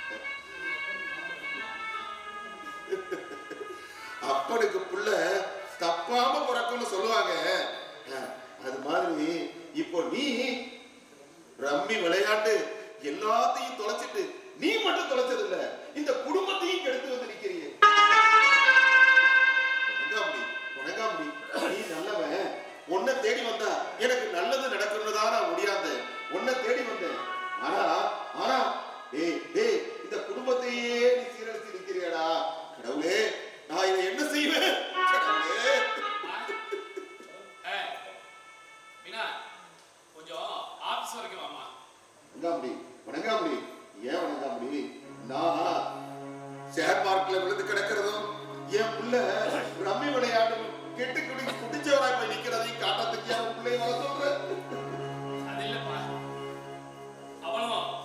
அப்பனுக்கு புள்ள தப்பாம பிறக்கும்னு சொல்லுவாங்க அஹ், அது மாதிரி இப்போ நீ ரம்மி விளையாட்டு எல்லாத்தையும் தொலைச்சிட்டு நீ மட்டும் தொலைச்சது இல்ல இந்த குடும்பத்தையும் கெடுத்து வந்து நிக்கிறியே உனக்காமடி உனக்காமடி நீ நல்லவன் உன்னை தேடி வந்தா எனக்கு நல்லது நடக்கணும்னு தான் நான் முடியாத உன்னை தேடி வந்தேன் ஆனா ஆனா ஏய் ஏய் இந்த குடும்பத்தையே நீ சீரழிச்சு நிக்கிறியாடா கடவுளே நான் இதை என்ன செய்வேன் கடவுளே ஏய், மீனா கொஞ்சம் ஆபீஸ் வரைக்கும் வாமா வணங்காமடி வணங்காமடி ஏன் வணங்காமடி நான் ஷேர் மார்க்கெட்ல விழுந்து கிடக்கிறதும் என் புள்ள ரம்மி விளையாடும் கெட்டு குடி குடிச்சவராய் போய் நிக்கிறதையும் காட்டத்துக்கு என் பிள்ளைய வர சொல்ற அது இல்லப்பா அவனும்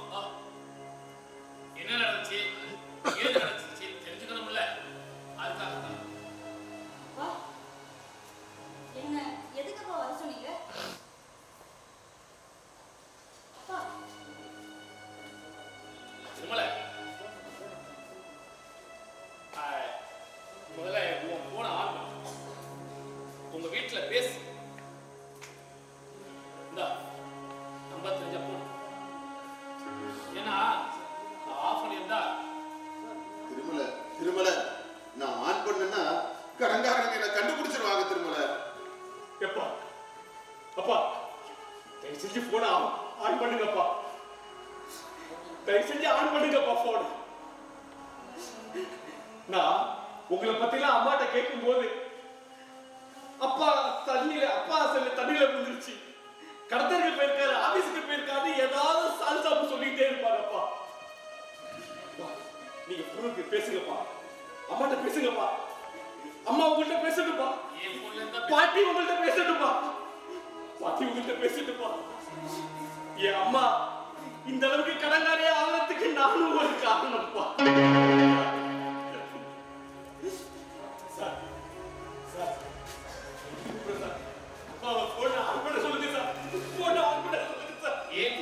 எப்பா அப்பா தயவு செஞ்சு போன ஆன் பண்ணுங்கப்பா தயவு செஞ்சு ஆன் பண்ணுங்கப்பா போன நான் உங்களை பத்திலாம் அம்மாட்ட கேட்கும் போது அப்பா தண்ணியில அப்பா செல்ல தண்ணியில விழுந்துருச்சு கடத்தருக்கு போயிருக்காரு ஆபீஸுக்கு போயிருக்காரு ஏதாவது சால் சாப்பு சொல்லிக்கிட்டே இருப்பாங்கப்பா அப்பா, நீங்க பொருளுக்கு பேசுங்கப்பா அம்மாட்ட பேசுங்கப்பா அம்மா உங்கள்ட்ட பேசட்டுப்பா பாட்டி உங்கள்ட்ட பேசட்டுப்பா பாட்டி உங்கள்ட்ட பேசட்டுப்பா என் அம்மா இந்த அளவுக்கு கடங்காரே ஆகிறதுக்கு நானும் ஒரு காரணம்ப்பா சார் சார் கூப்பிடுறேன் சார் அப்பா போன ஆன் பண்ண சொல்லுங்க சார் போன ஆன் பண்ண சொல்லுங்க சார் ஏன்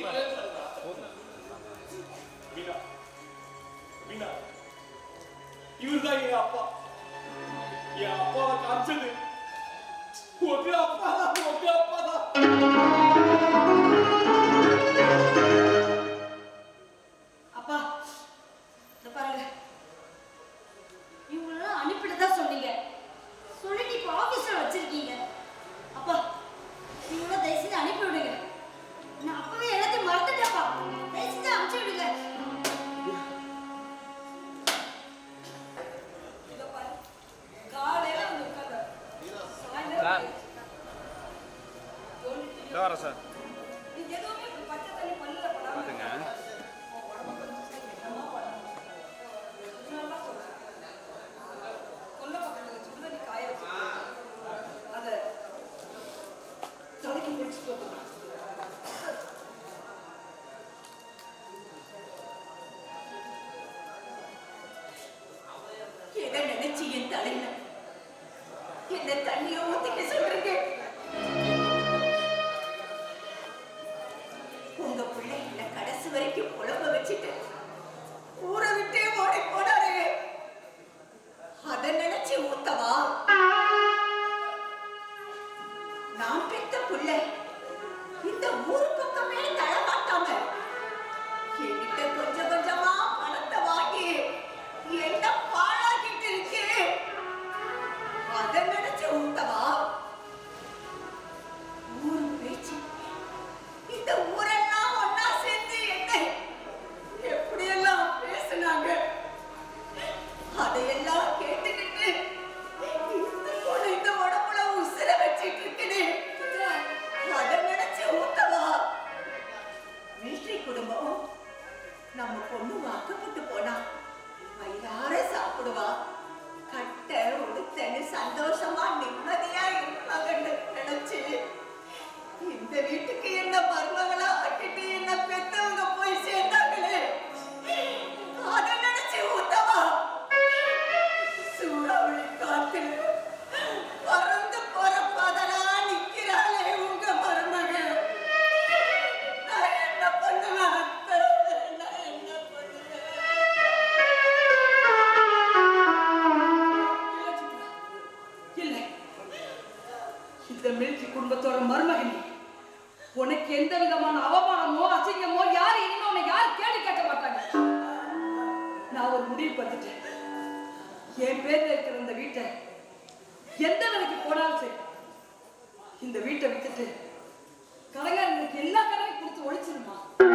மீனா மீனா இவர்தான் என் அப்பா என் அப்பாவை காமிச்சது உங்க அப்பா தான் உங்க அப்பா தான் அப்பா இந்த பாருங்க இவங்களெல்லாம் அனுப்பிட்டு சொன்னீங்க சொல்லிட்டு இப்போ ஆஃபீஸில் வச்சிருக்கீங்க அப்பா இவங்கள தயவு செஞ்சு அனுப்பி விடுங்க நான் அப்பவே எல்லாத்தையும் மறந்துட்டேன்ப்பா தயவு செஞ்சு அனுப்பிச்சு விடுங்க இதை பாரு. காலையில வந்து உட்கார்ந்தாரு. சாயந்தரம் சார். ஆயிடுச்சு. தோண்டிட்டு இதோ வரேன் சார் நீ எதுவுமே இப்படி பச்சை தண்ணி பல்லுல படாம பார்த்துங்க உன் உடம்புல சுத்தமா படாது. நல்லா சொல்றேன். கொல்லை பக்கத்துல சுடு தண்ணி காய வச்சுட்டு, அதை தலைக்கு பிடிச்சிட்டு வந்துடணும். எதை நினைச்சு என் தலையில என்ன தண்ணிய ஊத்திக்க சொல்றீங்க உங்க பிள்ளை என்ன கடைசி வரைக்கும் புலம்ப வச்சுட்டு ஊரை விட்டே ஓடி போனாரு அதை நினைச்சு ஊத்தவா நான் பெத்த பிள்ளை இந்த ஊர் பக்கமே தளமாட்டாம என்கிட்ட கொஞ்சம் கொஞ்சமா பணத்தை வாங்கி என்ன பாழாக்கிட்டு இருக்கு அதை நினைச்சு ஊத்தவா ஊர் பேச்சு இந்த ஊரெல்லாம் ஒன்னா சேர்ந்து என்ன எப்படியெல்லாம் பேசுனாங்க அதையெல்லாம் கேட்டுக்கிட்டு இந்த பொண்ணு இந்த உடம்புல உசுர வச்சிட்டு இருக்குது அதை நினைச்சு ஊத்தவா மிலிட்ரி குடும்பம் நம்ம பொண்ணு வாக்கப்பட்டு போனா வயிறார சாப்பிடுவா கட்ட உடுத்தன்னு சந்தோஷமா நிம்மதியா இருப்பாங்கன்னு நினைச்சு இந்த வீட்டுக்கு என்ன மருமகளா ஆக்கிட்டு என்ன பெத்தவங்க போய் சேர்ந்தாங்களே அதை நினைச்சு ஊத்தவா சூறாவளி காத்துல பறந்து போற பதறா நிக்கிறாளே உங்க மருமகள் நான் என்ன பண்ணுவேன் அத்தை? நான் என்ன பண்ணுவேன் இல்ல சித்ரா. இல்ல. இந்த மிலிட்ரி குடும்பத்தோட மருமகன் நீ. உனக்கு எந்த விதமான அவமானமோ அசிங்கமோ யாரு இனிமே உன்னை யாரும் கேள்வி கேட்க மாட்டாங்க நான் ஒரு முடிவு பண்ணிட்டேன் என் பேர்ல இருக்கிற இந்த வீட்டை எந்த விலைக்கு போனாலும் சரி இந்த வீட்டை வித்துட்டு கலைஞர்களுக்கு எல்லா கடனையும் கொடுத்து ஒழிச்சிருமா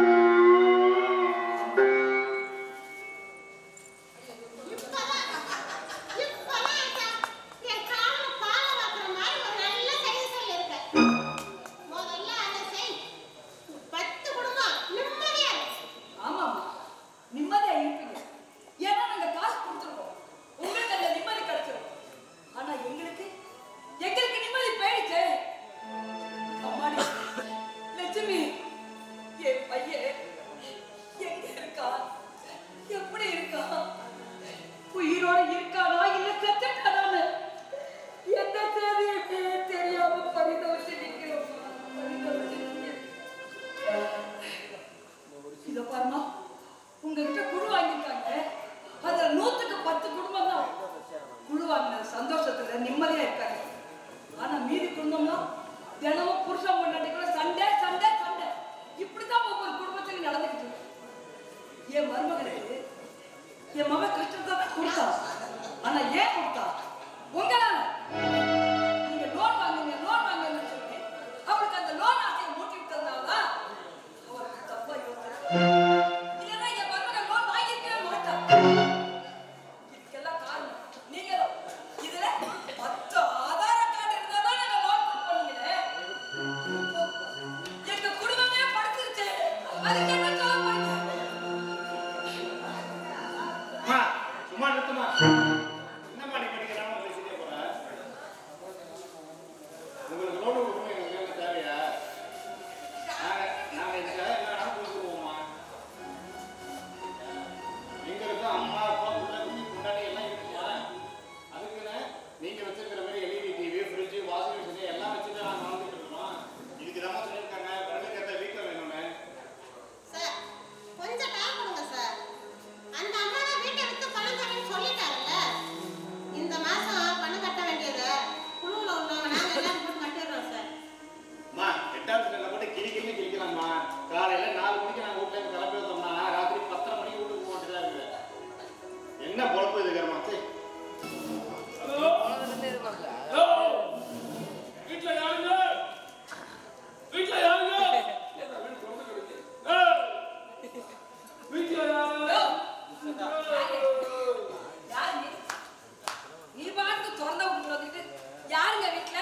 இப்பதான் இப்பதான் என் கால்ல பாலை வாக்குற மாதிரி ஒரு நல்ல செய்தி சொல்லியிருக்க. முதல்ல அதை செய். பத்து குடும்பம் நிம்மதியா இருக்கும். ஆமாமா நிம்மதியா இருப்பீங்க ஏன்னா நாங்க காசு கொடுத்துருக்கோம் உங்களுக்கு அந்த நிம்மதி கிடைச்சிரும் ஆனா எங்களுக்கு எங்களுக்கு நிம்மதி போயிடுச்சு அம்மாடி லட்சுமி என் பையன்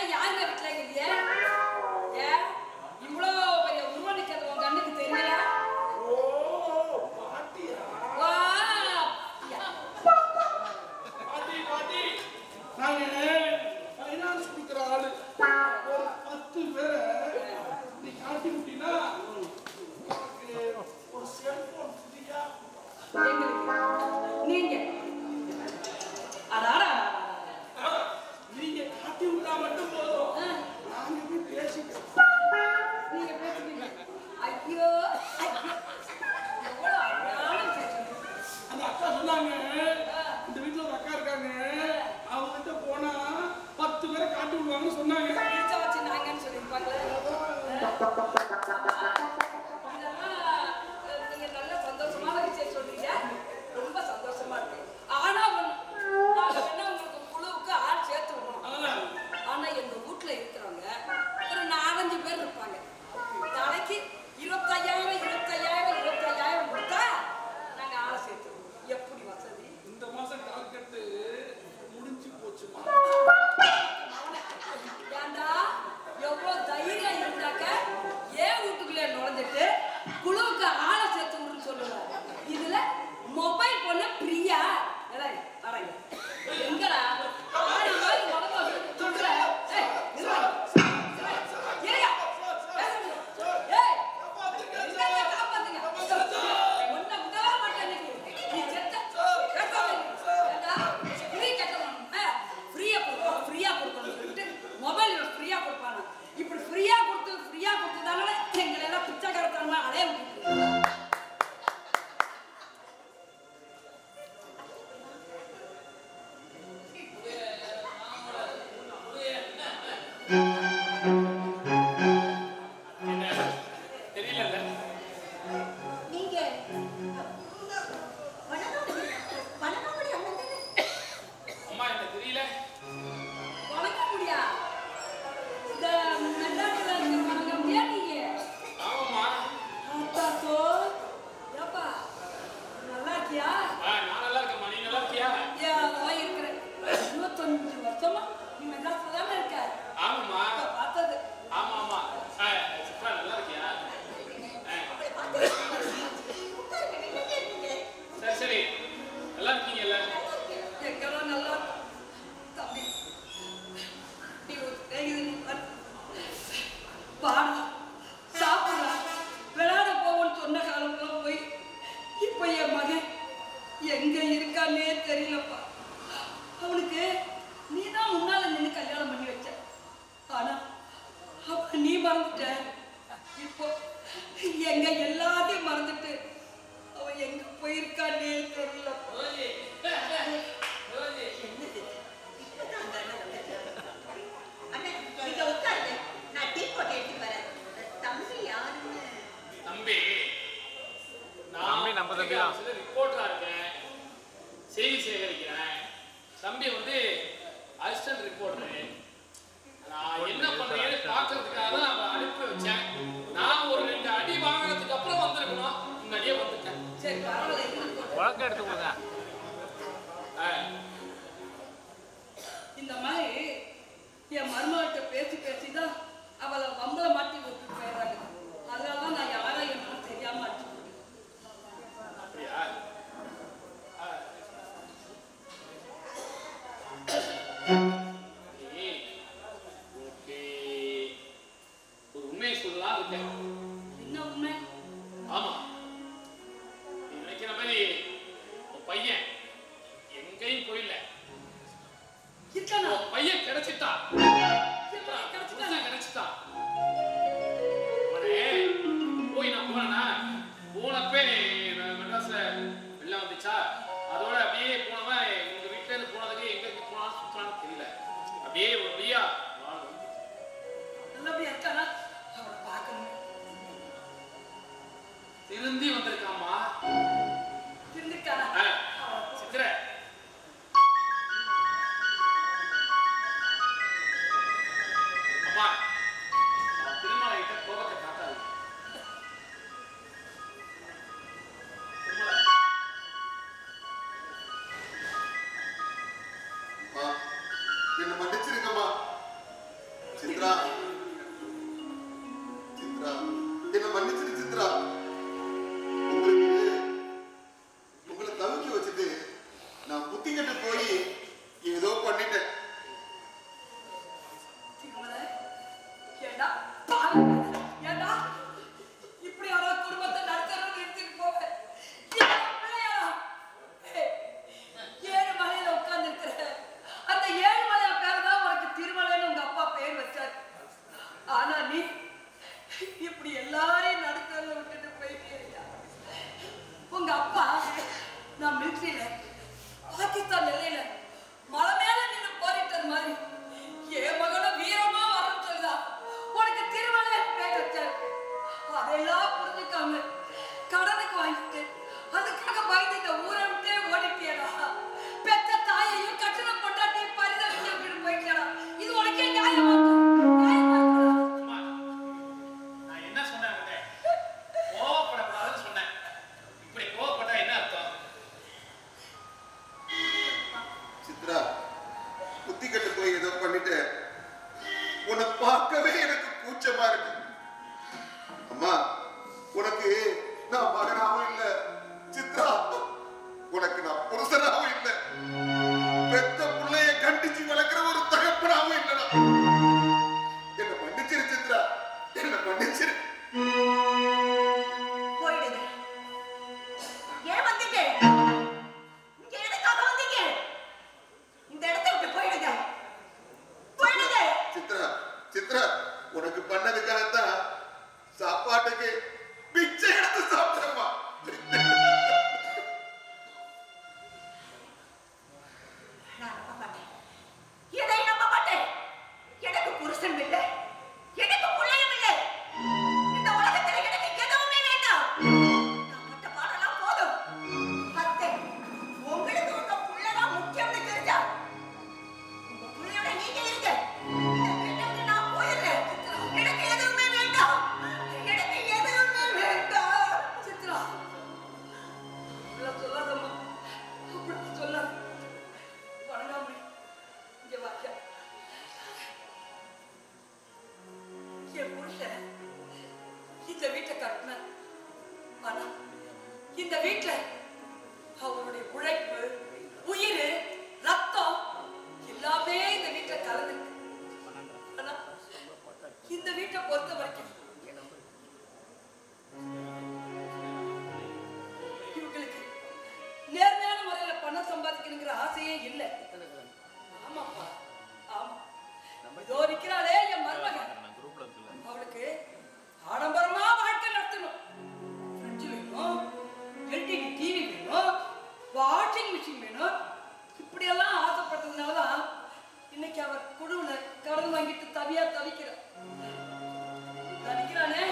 ஏன் யாருங்க வீட்டுல இருக்கிறீங்க ஏன் இவ்வளோ பெரிய உருவம் நிக்கிறது உன் கண்ணுக்கு தெரியல வா பாட்டி பாட்டி நாங்க ஃபைனான்ஸ் கொடுக்குற ஆளு ஒரு பத்து பேரை நீ காட்டி விட்டீங்கன்னா உனக்கு ஒரு செல்போன் ஃப்ரீயா எங்களுக்கு நீங்க அடாடா நீங்க காட்டி விட்டா மட்டும் போதும் நாங்க போய் பேசிக்கிறோம் நீங்க பேசுறீங்க ஐயோ ஐயோ எவ்வளோ அழகான விஷயம். அந்த அக்கா சொன்னாங்க இந்த வீட்டுல ஒரு அக்கா இருக்காங்க அவங்ககிட்ட போனா பத்து பேரை காட்டி விடுவாங்கன்னு சொன்னாங்க பிடிச்ச வச்சு நாங்கன்னு சொல்லியிருப்பாங்களே இதெல்லாம் நீங்க நல்ல சந்தோஷமான விஷயம் சொல்றீங்க ரொம்ப சந்தோஷமா இருக்கு ஆனா ஒண்ணு, நாங்க வேணா உங்களுக்கு குழுவுக்கு ஆள் சேர்த்து விடுறோம் ஆனா எங்க வீட்டுல இருக்கிறவங்க ஒரு நாலஞ்சு பேர் இருப்பாங்க நாளைக்கு இருபத்தையாயிரம் இருபத்தையாயிரம் இருபத்தையாயிரம் கொடுத்தா நாங்க ஆளை சேர்த்துருவோம் எப்படி வசதி இந்த மாசம் டார்கெட்டு முடிஞ்சு போச்சுமா ஏண்டா எவ்வளவு தைரியம் இருந்தாக்க ஏன் வீட்டுக்குள்ளே நுழைஞ்சிட்டு குழுவுக்கு ஆளை சேர்த்து விடுன்னு சொல்லுவேன் இதுல மொபைல் பொண்ணு பிரியா ஏடா, வாடாங்க. எங்கடா ஆடி மாதிரி உடம்பு அப்படி துண்டுற. ஏய், நில்லுடா. இருங்க. பேசுங்க. ஏய், என்னங்க காப்பாத்துங்க. உன்னை விடவே மாட்டேன் இன்னைக்கு. நீ செத்த. பேசாம இரு. ஏண்டா, free கட்டணும். ஆ, free-ஆ கொடுக்கணும், free-ஆ கொடுக்கணும்னு சொல்லிட்டு mobile இவன் free-ஆ கொடுப்பானா. இப்படி free-ஆ கொடுத்து free-ஆ கொடுத்ததால எங்களை எல்லாம் பிச்சைக்காரத்தனமா அலைய விட்டுட்டு தெரியல நீங்க வனவாடி வனவாடி அண்ணன் தானே அம்மா என்ன தெரியல வணங்க முடியா இந்த மெட்ராஸ்ல இருக்க வணங்க முடியா நீங்க ஆமாம்மா அத்தாத்தோ ஏப்பா நல்லா இருக்கியா ஆ, நான் நல்லா இருக்கேம்மா நீ நல்லா இருக்கியா ஏன் நான் இருக்கிறேன் இருபத்தஞ்சு வருஷமா நீ மெட்ராஸ்ல தானே இருக்க ஆமாம்மா இப்ப பார்த்தது ஆமா ஆமா ஆ, சித்ரா நல்லா இருக்கியா ஆ, சரி சரி நல்லா இருக்கீங்கல்ல எங்கெல்லாம் நல்லா இருக்கு. தம்பி நீ ஒரு ஸ்நேகிதன் நீ பாரு. வாடா சாப்பிடலாம் விளையாட போவோம்னு சொன்ன காலம்லாம் போய் இப்போ என் மகன் எங்க இருக்கானே தெரியலப்பா அவனுக்கு நீ தான் முன்னால நின்று கல்யாணம் பண்ணி வச்ச ஆனா அப்ப நீ மறந்துட்ட இப்போ எங்க எல்லாத்தையும் மறந்துட்டு அவன் எங்க போயிருக்கானே தெரியலப்பா அண்ணன் நீங்க உட்காருங்க நான் டீ போட்டு எடுத்து வரேன் தம்பி யாருன்னு தம்பி தம்பி நம்ம தம்பி தான். ரிப்போர்ட்டரா இருக்கேன் செய்தி சேகரிக்கிறேன் தம்பி வந்து அசிஸ்டன்ட் ரிப்போர்ட்டரு நான் என்ன பண்றேன்னு பார்க்கறதுக்காக தான் நான் அனுப்பி வச்சேன் நான் ஒரு ரெண்டு அடி வாங்கினதுக்கு அப்புறம் வந்திருக்கணும் முன்னாடியே வந்துட்டேன் சரி பரவாயில்ல இருக்கட்டும். வழக்கம் எடுத்து கொடுங்க ஆ, இந்த மாதிரி என் மருமகிட்ட பேசி பேசி தான் அவளை வம்பள மாட்டி விட்டுட்டு போயிடுறாங்க அதனால தான் நான் யாரை என்னன்னு தெரியாம அடிச்சு அப்படியா ஆ. நீ ஓகே ஒரு உண்மையை சொல்லலாம் இருக்கேன் என்ன உண்மை ஆமா நீ நினைக்கிற மாதிரி உன் பையன் எங்கேயும் போயில இருக்கானா உன் பையன் கிடைச்சிட்டான் கிடைச்சிட்டானா? புருஷன் கிடைச்சிட்டான் அவனே போய் நான் போனேனா போனப்பே நான் மெட்ராஸ்ல வெள்ளம் வந்துச்சா அதோட அப்படியே போனவன் எங்க வீட்டுல இருந்து போனதுக்கு எங்க இருந்து போனாலும் சுத்தலான்னு தெரியல அப்படியே ஒரு வழியா வாழ் வந்து நல்லபடியா இருக்கானா அவளை பார்க்கணும் திருந்தி வந்திருக்காமா இருந்திருக்கானா சித்திர அம்மா அவன் திருமலை கிட்ட கோபத்தை காட்டாது திருமலை அம்மா, என்னை மன்னிச்சிருங்கம்மா சித்ரா சித்ரா என்ன மன்னிச்சிரு சித்ரா உங்களுக்கு உங்களை தவிக்க வச்சுட்டு நான் புத்தி கட்டு போய் ஏதோ பண்ணிட்டேன் திருமலை, ஏண்டா, பாரு, ஏண்டா, இப்படி ஒரு குடும்பத்தை நடத்துறது நிறுத்திட்டு போக. ஏன் பிள்ளையாரா? ஏய், ஏழு மலையில உட்கார்ந்திருக்கிற. அந்த ஏழு மலை பேர்தான் உனக்கு திருமலைன்னு உங்க அப்பா பேர் வச்சாரு. ஆனா நீ இப்படி எல்லாரையும் நடுத்தரல விட்டுட்டு போயிட்டியா உங்க அப்பா நான் மிலிட்ரியில பாகிஸ்தான் எல்லையில மலை மேல நின்னு போரிட்டது மாதிரி என் மகனும் வீரமா வரணும்னு சொல்லுதா உனக்கு திருமலை பேர் வச்சாரு அதெல்லாம் புரிஞ்சுக்காம கடனுக்கு வாங்கிட்டு அதுக்காக பயந்து இந்த ஊரை விட்டே ஓடிட்டியடா பெத்த தாயையும் கட்டணம் பொண்டாட்டி பரிதவிக்க விட்டு போயிட்டியடா இது உனக்கே நியாயமா நியாயமா இருக்குடா? அம்மா, நான் என்ன சொன்னேன் உன்னை? கோவப்படக்கூடாதுன்னு சொன்னேன். இப்படி கோவப்பட்டா என்ன அர்த்தம்? சித்ரா புத்தி கட்டு போய் ஏதோ பண்ணிட்டேன் உன்னை பார்க்கவே எனக்கு கூச்சமா இருக்கு அம்மா உனக்கு நான் மகனாவும் இல்ல சித்ரா உனக்கு நான் புருஷனாவும் இல்ல பெத்த புள்ளைய கண்டிச்சு வளர்க்கிற ஒரு தகப்பனாவும் இல்லடா என்ன மன்னிச்சிரு சித்ரா என்ன மன்னிச்சிரு போயிடுங்க ஏன் வந்தீங்க இங்க எதுக்காக வந்தீங்க இந்த இடத்தை விட்டு போயிடுங்க போயிடுங்க சித்ரா சித்ரா உனக்கு பண்ணதுக்காகத்தான் சாப்பாட்டுக்கு பிச்சை எடுத்து சாப்பிட்டேம்மா நான் நம்ப மாட்டேன் எதை நம்ப மாட்டேன் எனக்கு புருஷன் இல்லை எனக்கு பிள்ளையும் இல்லை இந்த உலகத்துல எனக்கு எதுவுமே வேண்டாம் நான் பட்ட பாடெல்லாம் போதும் அத்தை உங்களுக்கு உங்க புள்ளதான் முக்கியம்னு தெரிஞ்சா உங்க புள்ளையோட நீங்க இருங்க இந்த வீட்டை விட்டு நான் போயிடுறேன் எனக்கு எதுவுமே வேண்டாம் எனக்கு எதுவுமே வேண்டாம் சித்ரா இப்படிலாம் சொல்லாதம்மா அப்படி சொல்லாத வணங்காம இங்க வாக்கியா என் புருஷன் இந்த வீட்டை கட்டின ஆனா இந்த வீட்டுல அவருடைய உழைப்பு உயிர் ரத்தம் எல்லாமே இந்த வீட்டுல கலந்துருக்கு ஆனா இந்த வீட்டை பொறுத்த வரைக்கும் இவங்களுக்கு நேர்மையான முறையில பணம் சம்பாதிக்கணுங்கிற ஆசையே இல்லை ஆமாப்பா ஆமா இதோ நிக்கிறாளே என் மருமகன் அவளுக்கு ஆடம்பரமா வாழ்க்கை நடத்தணும் ஃப்ரிட்ஜ் வேணும் எல்டிடி டிவி வேணும் வாஷிங் மிஷின் வேணும் இப்படியெல்லாம் ஆசைப்பட்டதுனால தான் இன்னைக்கு அவர் குழுவுல கடன் வாங்கிட்டு தவியா தவிக்கிறார் தவிக்கிறானே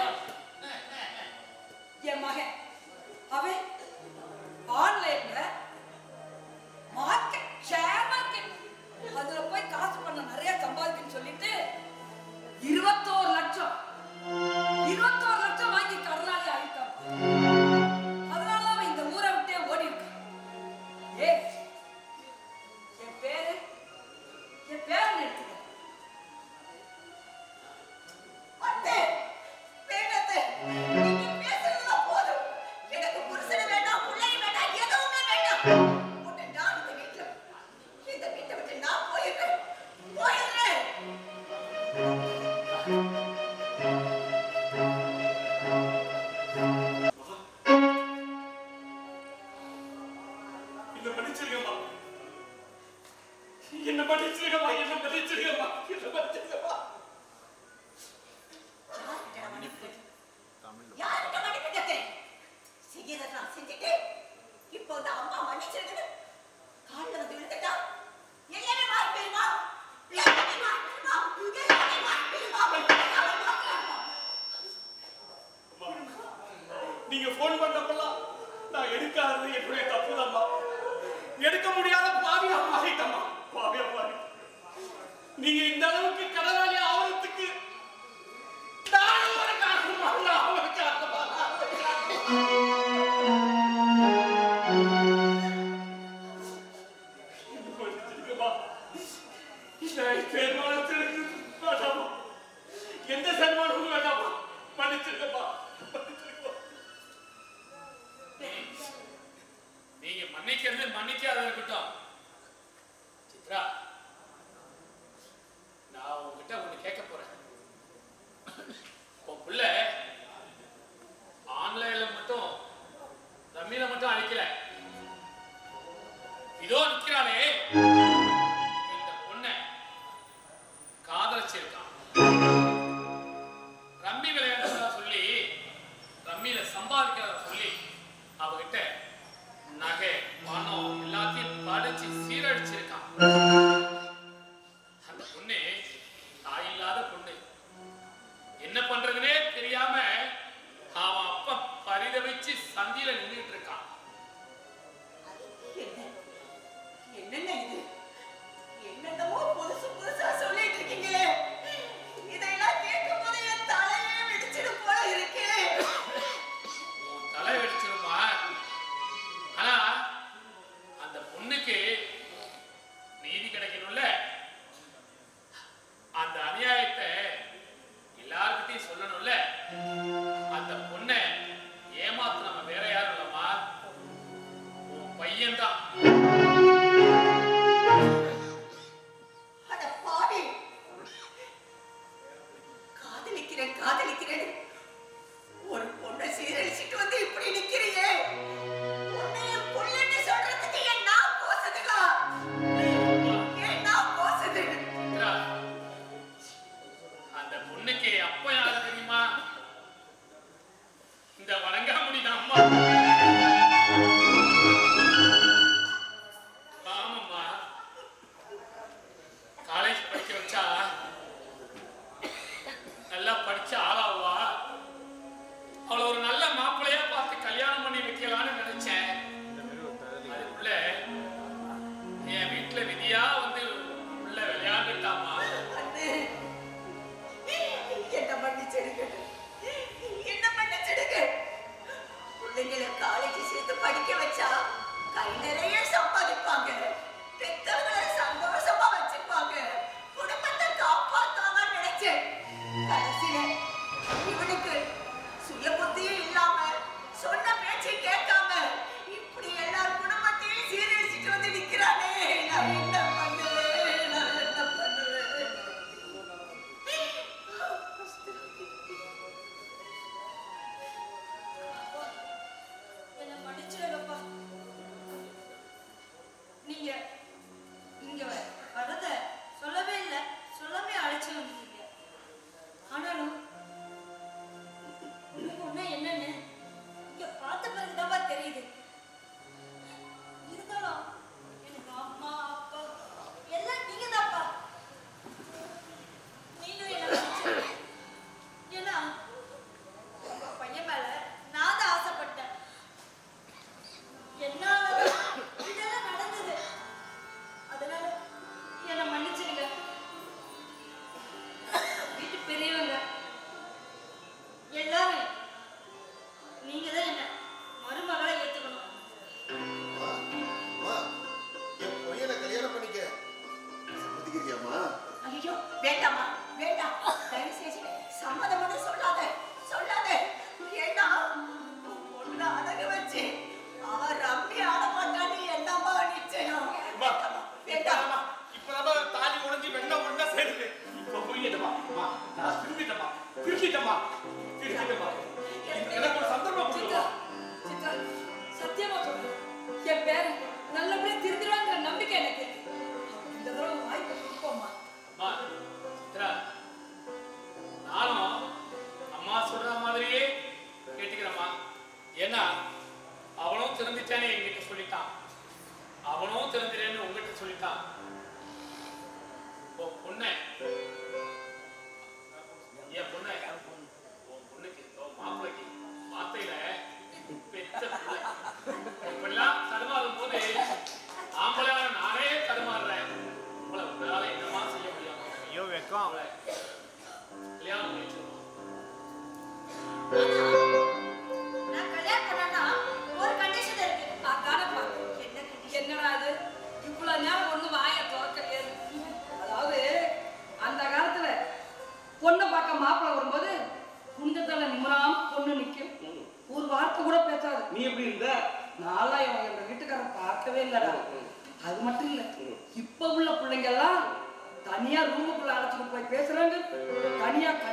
என் மகன் அவன் ஆன்லைன்ல மார்க்கெட் ஷேர் மார்க்கெட் அதுல போய் காசு பண்ண நிறைய சம்பாதிக்குன்னு சொல்லிட்டு இருபத்தோரு லட்சம் இருபத்தோரு லட்சம் வாங்கி கடனாளி ஆகிட்டான் அதனால அவன் இந்த ஊரை விட்டே ஓடி இருக்கான் ஏ என் பேரு என் பேரை எடுத்துக்க அத்தை, வேண்டாத்தை. நீங்க பேசுறதெல்லாம் போதும். எனக்கு புருஷனும் வேண்டாம், புள்ளையும் வேண்டாம், எதுவுமே வேண்டாம். உன்னை நான் இந்த வீட்டுல, இந்த வீட்டை விட்டு நான் போயிடுறேன். போயிடுறேன். என்ன மன்னிச்சிருக்கம்மா என்ன மன்னிச்சிருக்கம்மா என்ன மன்னிச்சிருக்கம்மா என்ன மன்னிச்சிருக்கம்மா யார்கிட்ட நான் மன்னிப்பு கேட்டேன்? யார்கிட்ட மன்னிப்பு கேட்டேன்? செய்யறதை நான் செஞ்சுட்டு, இப்போ இந்த அம்மா மன்னிச்சிருக்குது. கால்ல வந்து விழுந்துட்டா, எல்லாமே மாறி போயிருமா? எல்லாமே மாறி போயிருமா? எல்லாமே மாறி போயிருமா? எல்லாமே மாறி போயிருமா? நீங்க போன் பண்ணப்பெல்லாம் நான் எடுக்காதது என்னுடைய தப்புதாம்மா எடுக்க முடியாத பாவியா மாறிட்டம்மா பாவியா மாறி நீங்க இந்த அளவுக்கு கடனாளி ஆவறதுக்கு நானும் ஒரு காரணமா நான் ஒரு காரணமா என்ன மன்னிச்சிருக்கம்மா. இந்த தீர்மானத்திற்கு வேண்டாமா எந்த சன்மானமும் வேண்டாமா மன்னிச்சிருக்கப்பா மன்னிச்சிருக்கப்பா நீங்க மன்னிக்கிறது மன்னிக்காத இருக்கட்டும் சித்ரா நான் உங்ககிட்ட ஒண்ணு கேட்க போறேன் உன் புள்ள ஆன்லைன்ல மட்டும் ரம்மியில மட்டும் அழிக்கல இதோ நிக்கிறாளே இந்த பொண்ணை காதலிச்சிருக்கான் ரம்மி விளையாடுறதா சொல்லி ரம்மியில சம்பாதிக்கிறதா சொல்லி அவகிட்ட நகை பணம் எல்லாத்தையும் படிச்சு சீரழிச்சிருக்கான் அந்த பொண்ணு தாய் இல்லாத பொண்ணு என்ன பண்றதுனே தெரியாம அவன் அப்பா பரிதவிச்சு சந்தியில நின்றுட்டு இருக்கான் என்னங்க இது என்னென்னமோ புதுசு புதுசா சொல்லிட்டு இருக்கீங்களே இதையெல்லாம் கேட்கும் போது என் தலையே வெடிச்சிடும் போல இருக்கு உன் தலை வெடிச்சிருமா ஆனா அந்த பொண்ணுக்கு நீதி கிடைக்கணும்ல அந்த அநியாயத்தை எல்லார்கிட்டையும் சொல்லணும்ல அந்த பொண்ணை ஏமாத்து நம்ம வேற யாரும் இல்லம்மா உன் பையன்தான் அட பாவி காதலிக்கிறேன் காதலிக்கிறேன் ஒரு பொண்ணை சீரழிச்சிட்டு வந்து இப்படி நிக்கிறியே உன்னைய புள்ளன்னு சொல்றதுக்கு என் நான் போசதுடா என் நான் போசது சித்ரா, அந்த பொண்ணுக்கு அப்ப யாரு தெரியுமா இந்த வணங்காமுடி அம்மா ஆமாம்மா காலேஜ் படிக்க வச்சா நல்லா படிச்ச ஆளாவா அவளை ஒரு நல்ல மாப்பிள்ளையா பார்த்து கல்யாணம் பண்ணி வைக்கலாம்னு நினைச்சேன் அதுக்குள்ள என் வீட்டுல விதியா வந்து உள்ள விளையாண்டுட்டாமா அண்ணே, என்ன மன்னிச்சிடுங்க என்ன மன்னிச்சிடுங்க பிள்ளைங்களை காலேஜ் சேர்த்து படிக்க வச்சா கை நிறைய சம்பாதிப்பாங்க பெத்தவங்களை சந்தோஷமா வச்சிருப்பாங்க குடும்பத்தை காப்பாத்தாங்கன்னு நினைச்சேன் கடைசியில இவனுக்கு சுய புத்தியும் இல்லாம சொன்ன பேச்சை கேட்காம இப்படி எல்லார் குடும்பத்தையும் சீரழிச்சிட்டு வந்து நிக்கிறானே நான் என்ன பண்ணுவேன் நான் என்ன பண்ணுவேன் என்னை மன்னிச்சிடுங்கப்பா நீங்க இங்க வரத சொல்லவே இல்லை சொல்லவே அழைச்சு வந்துட்டீங்க ஆனாலும் உங்க ஒண்ணு என்னன்னு இங்க பார்த்த பிறகுதான்ப்பா தெரியுது இருந்தாலும் எனக்கு அம்மா அப்பா எல்லாம் நீங்க தான்ப்பா நீங்களும் என்ன மன்னிச்சிடுங்க. ஏன்னா உங்க பையன் மேல நான் தான் ஆசைப்பட்டேன் என்னால இதெல்லாம் நடந்தது அதனால என்னை மன்னிச்சிடுங்க வீட்டு பெரியவங்க எல்லாரும் நீங்க தான் என்ன மருமகளை ஏத்துக்கணும் அம்மா, என் பையனை கல்யாணம் பண்ணிக்க சம்மதிக்கிறியாம்மா ஐயோ வேண்டாமா வேண்டாம் தயவு செஞ்சு சம்மதம்னு சொல்லாத சொல்லாத ஏண்டா ஒண்ணு அடகு வச்சு அவன் ரம்மி ஆட மாட்டான்னு என்னம்மா நிச்சயம் வேண்டாமா வேண்டாமா இப்பதான் தாலி உடைஞ்சு வெண்ண ஒண்ணா சேருது இப்ப புரியுதுமா அம்மா நான் திரும்பிட்டமா திரும்பிட்டமா திரும்பிட்டமா எனக்கு ஒரு சந்தர்ப்பம் சித்ரா கொடுங்க சித்ரா சத்தியமா சொல்றேன் என் பேரன் நல்லபடியா திருந்துறாங்கிற நம்பிக்கை எனக்கு இருக்கு இந்த தடவை வாய்ப்பு கொடுப்போம்மா அம்மா சித்ரா நானும் அம்மா சொல்ற மாதிரியே கேட்டுக்கிறேம்மா ஏன்னா அவனும் திருந்திட்டானே என்கிட்ட சொல்லிட்டான் அவனும் திருந்துறேன்னு உங்ககிட்ட சொல்லிட்டான் உன் பொண்ணை என் பொண்ணை உன் பொண்ணுக்கு உன் மாப்பிள்ளைக்கு வார்த்தையில பெத்த பிள்ளை இப்பெல்லாம் தடுமாறும் போது ஆம்பளையான நானே தடுமாறுறேன் உங்களை உங்களால என்னமா செய்ய முடியும் ஐயோ வெக்கம் அவளை கல்யாணம் பண்ணி வச்சிருவோம். நான் கல்யாணம் பண்ணனா ஒரு கண்டிஷன் இருக்கு அதானப்பா என்ன condition? என்னடா அது இவ்வளவு நேரம் ஒண்ணு வாயை திறக்கலையே அதாவது அந்த காலத்துல பொண்ணை பார்க்க மாப்பிள்ளை ஒரு இல்லடா அது மட்டும் இல்ல இப்ப உள்ள பிள்ளைங்க எல்லாம் தனியா ரூமுக்குள்ள அழைச்சிட்டு போய் பேசுறாங்க தனியா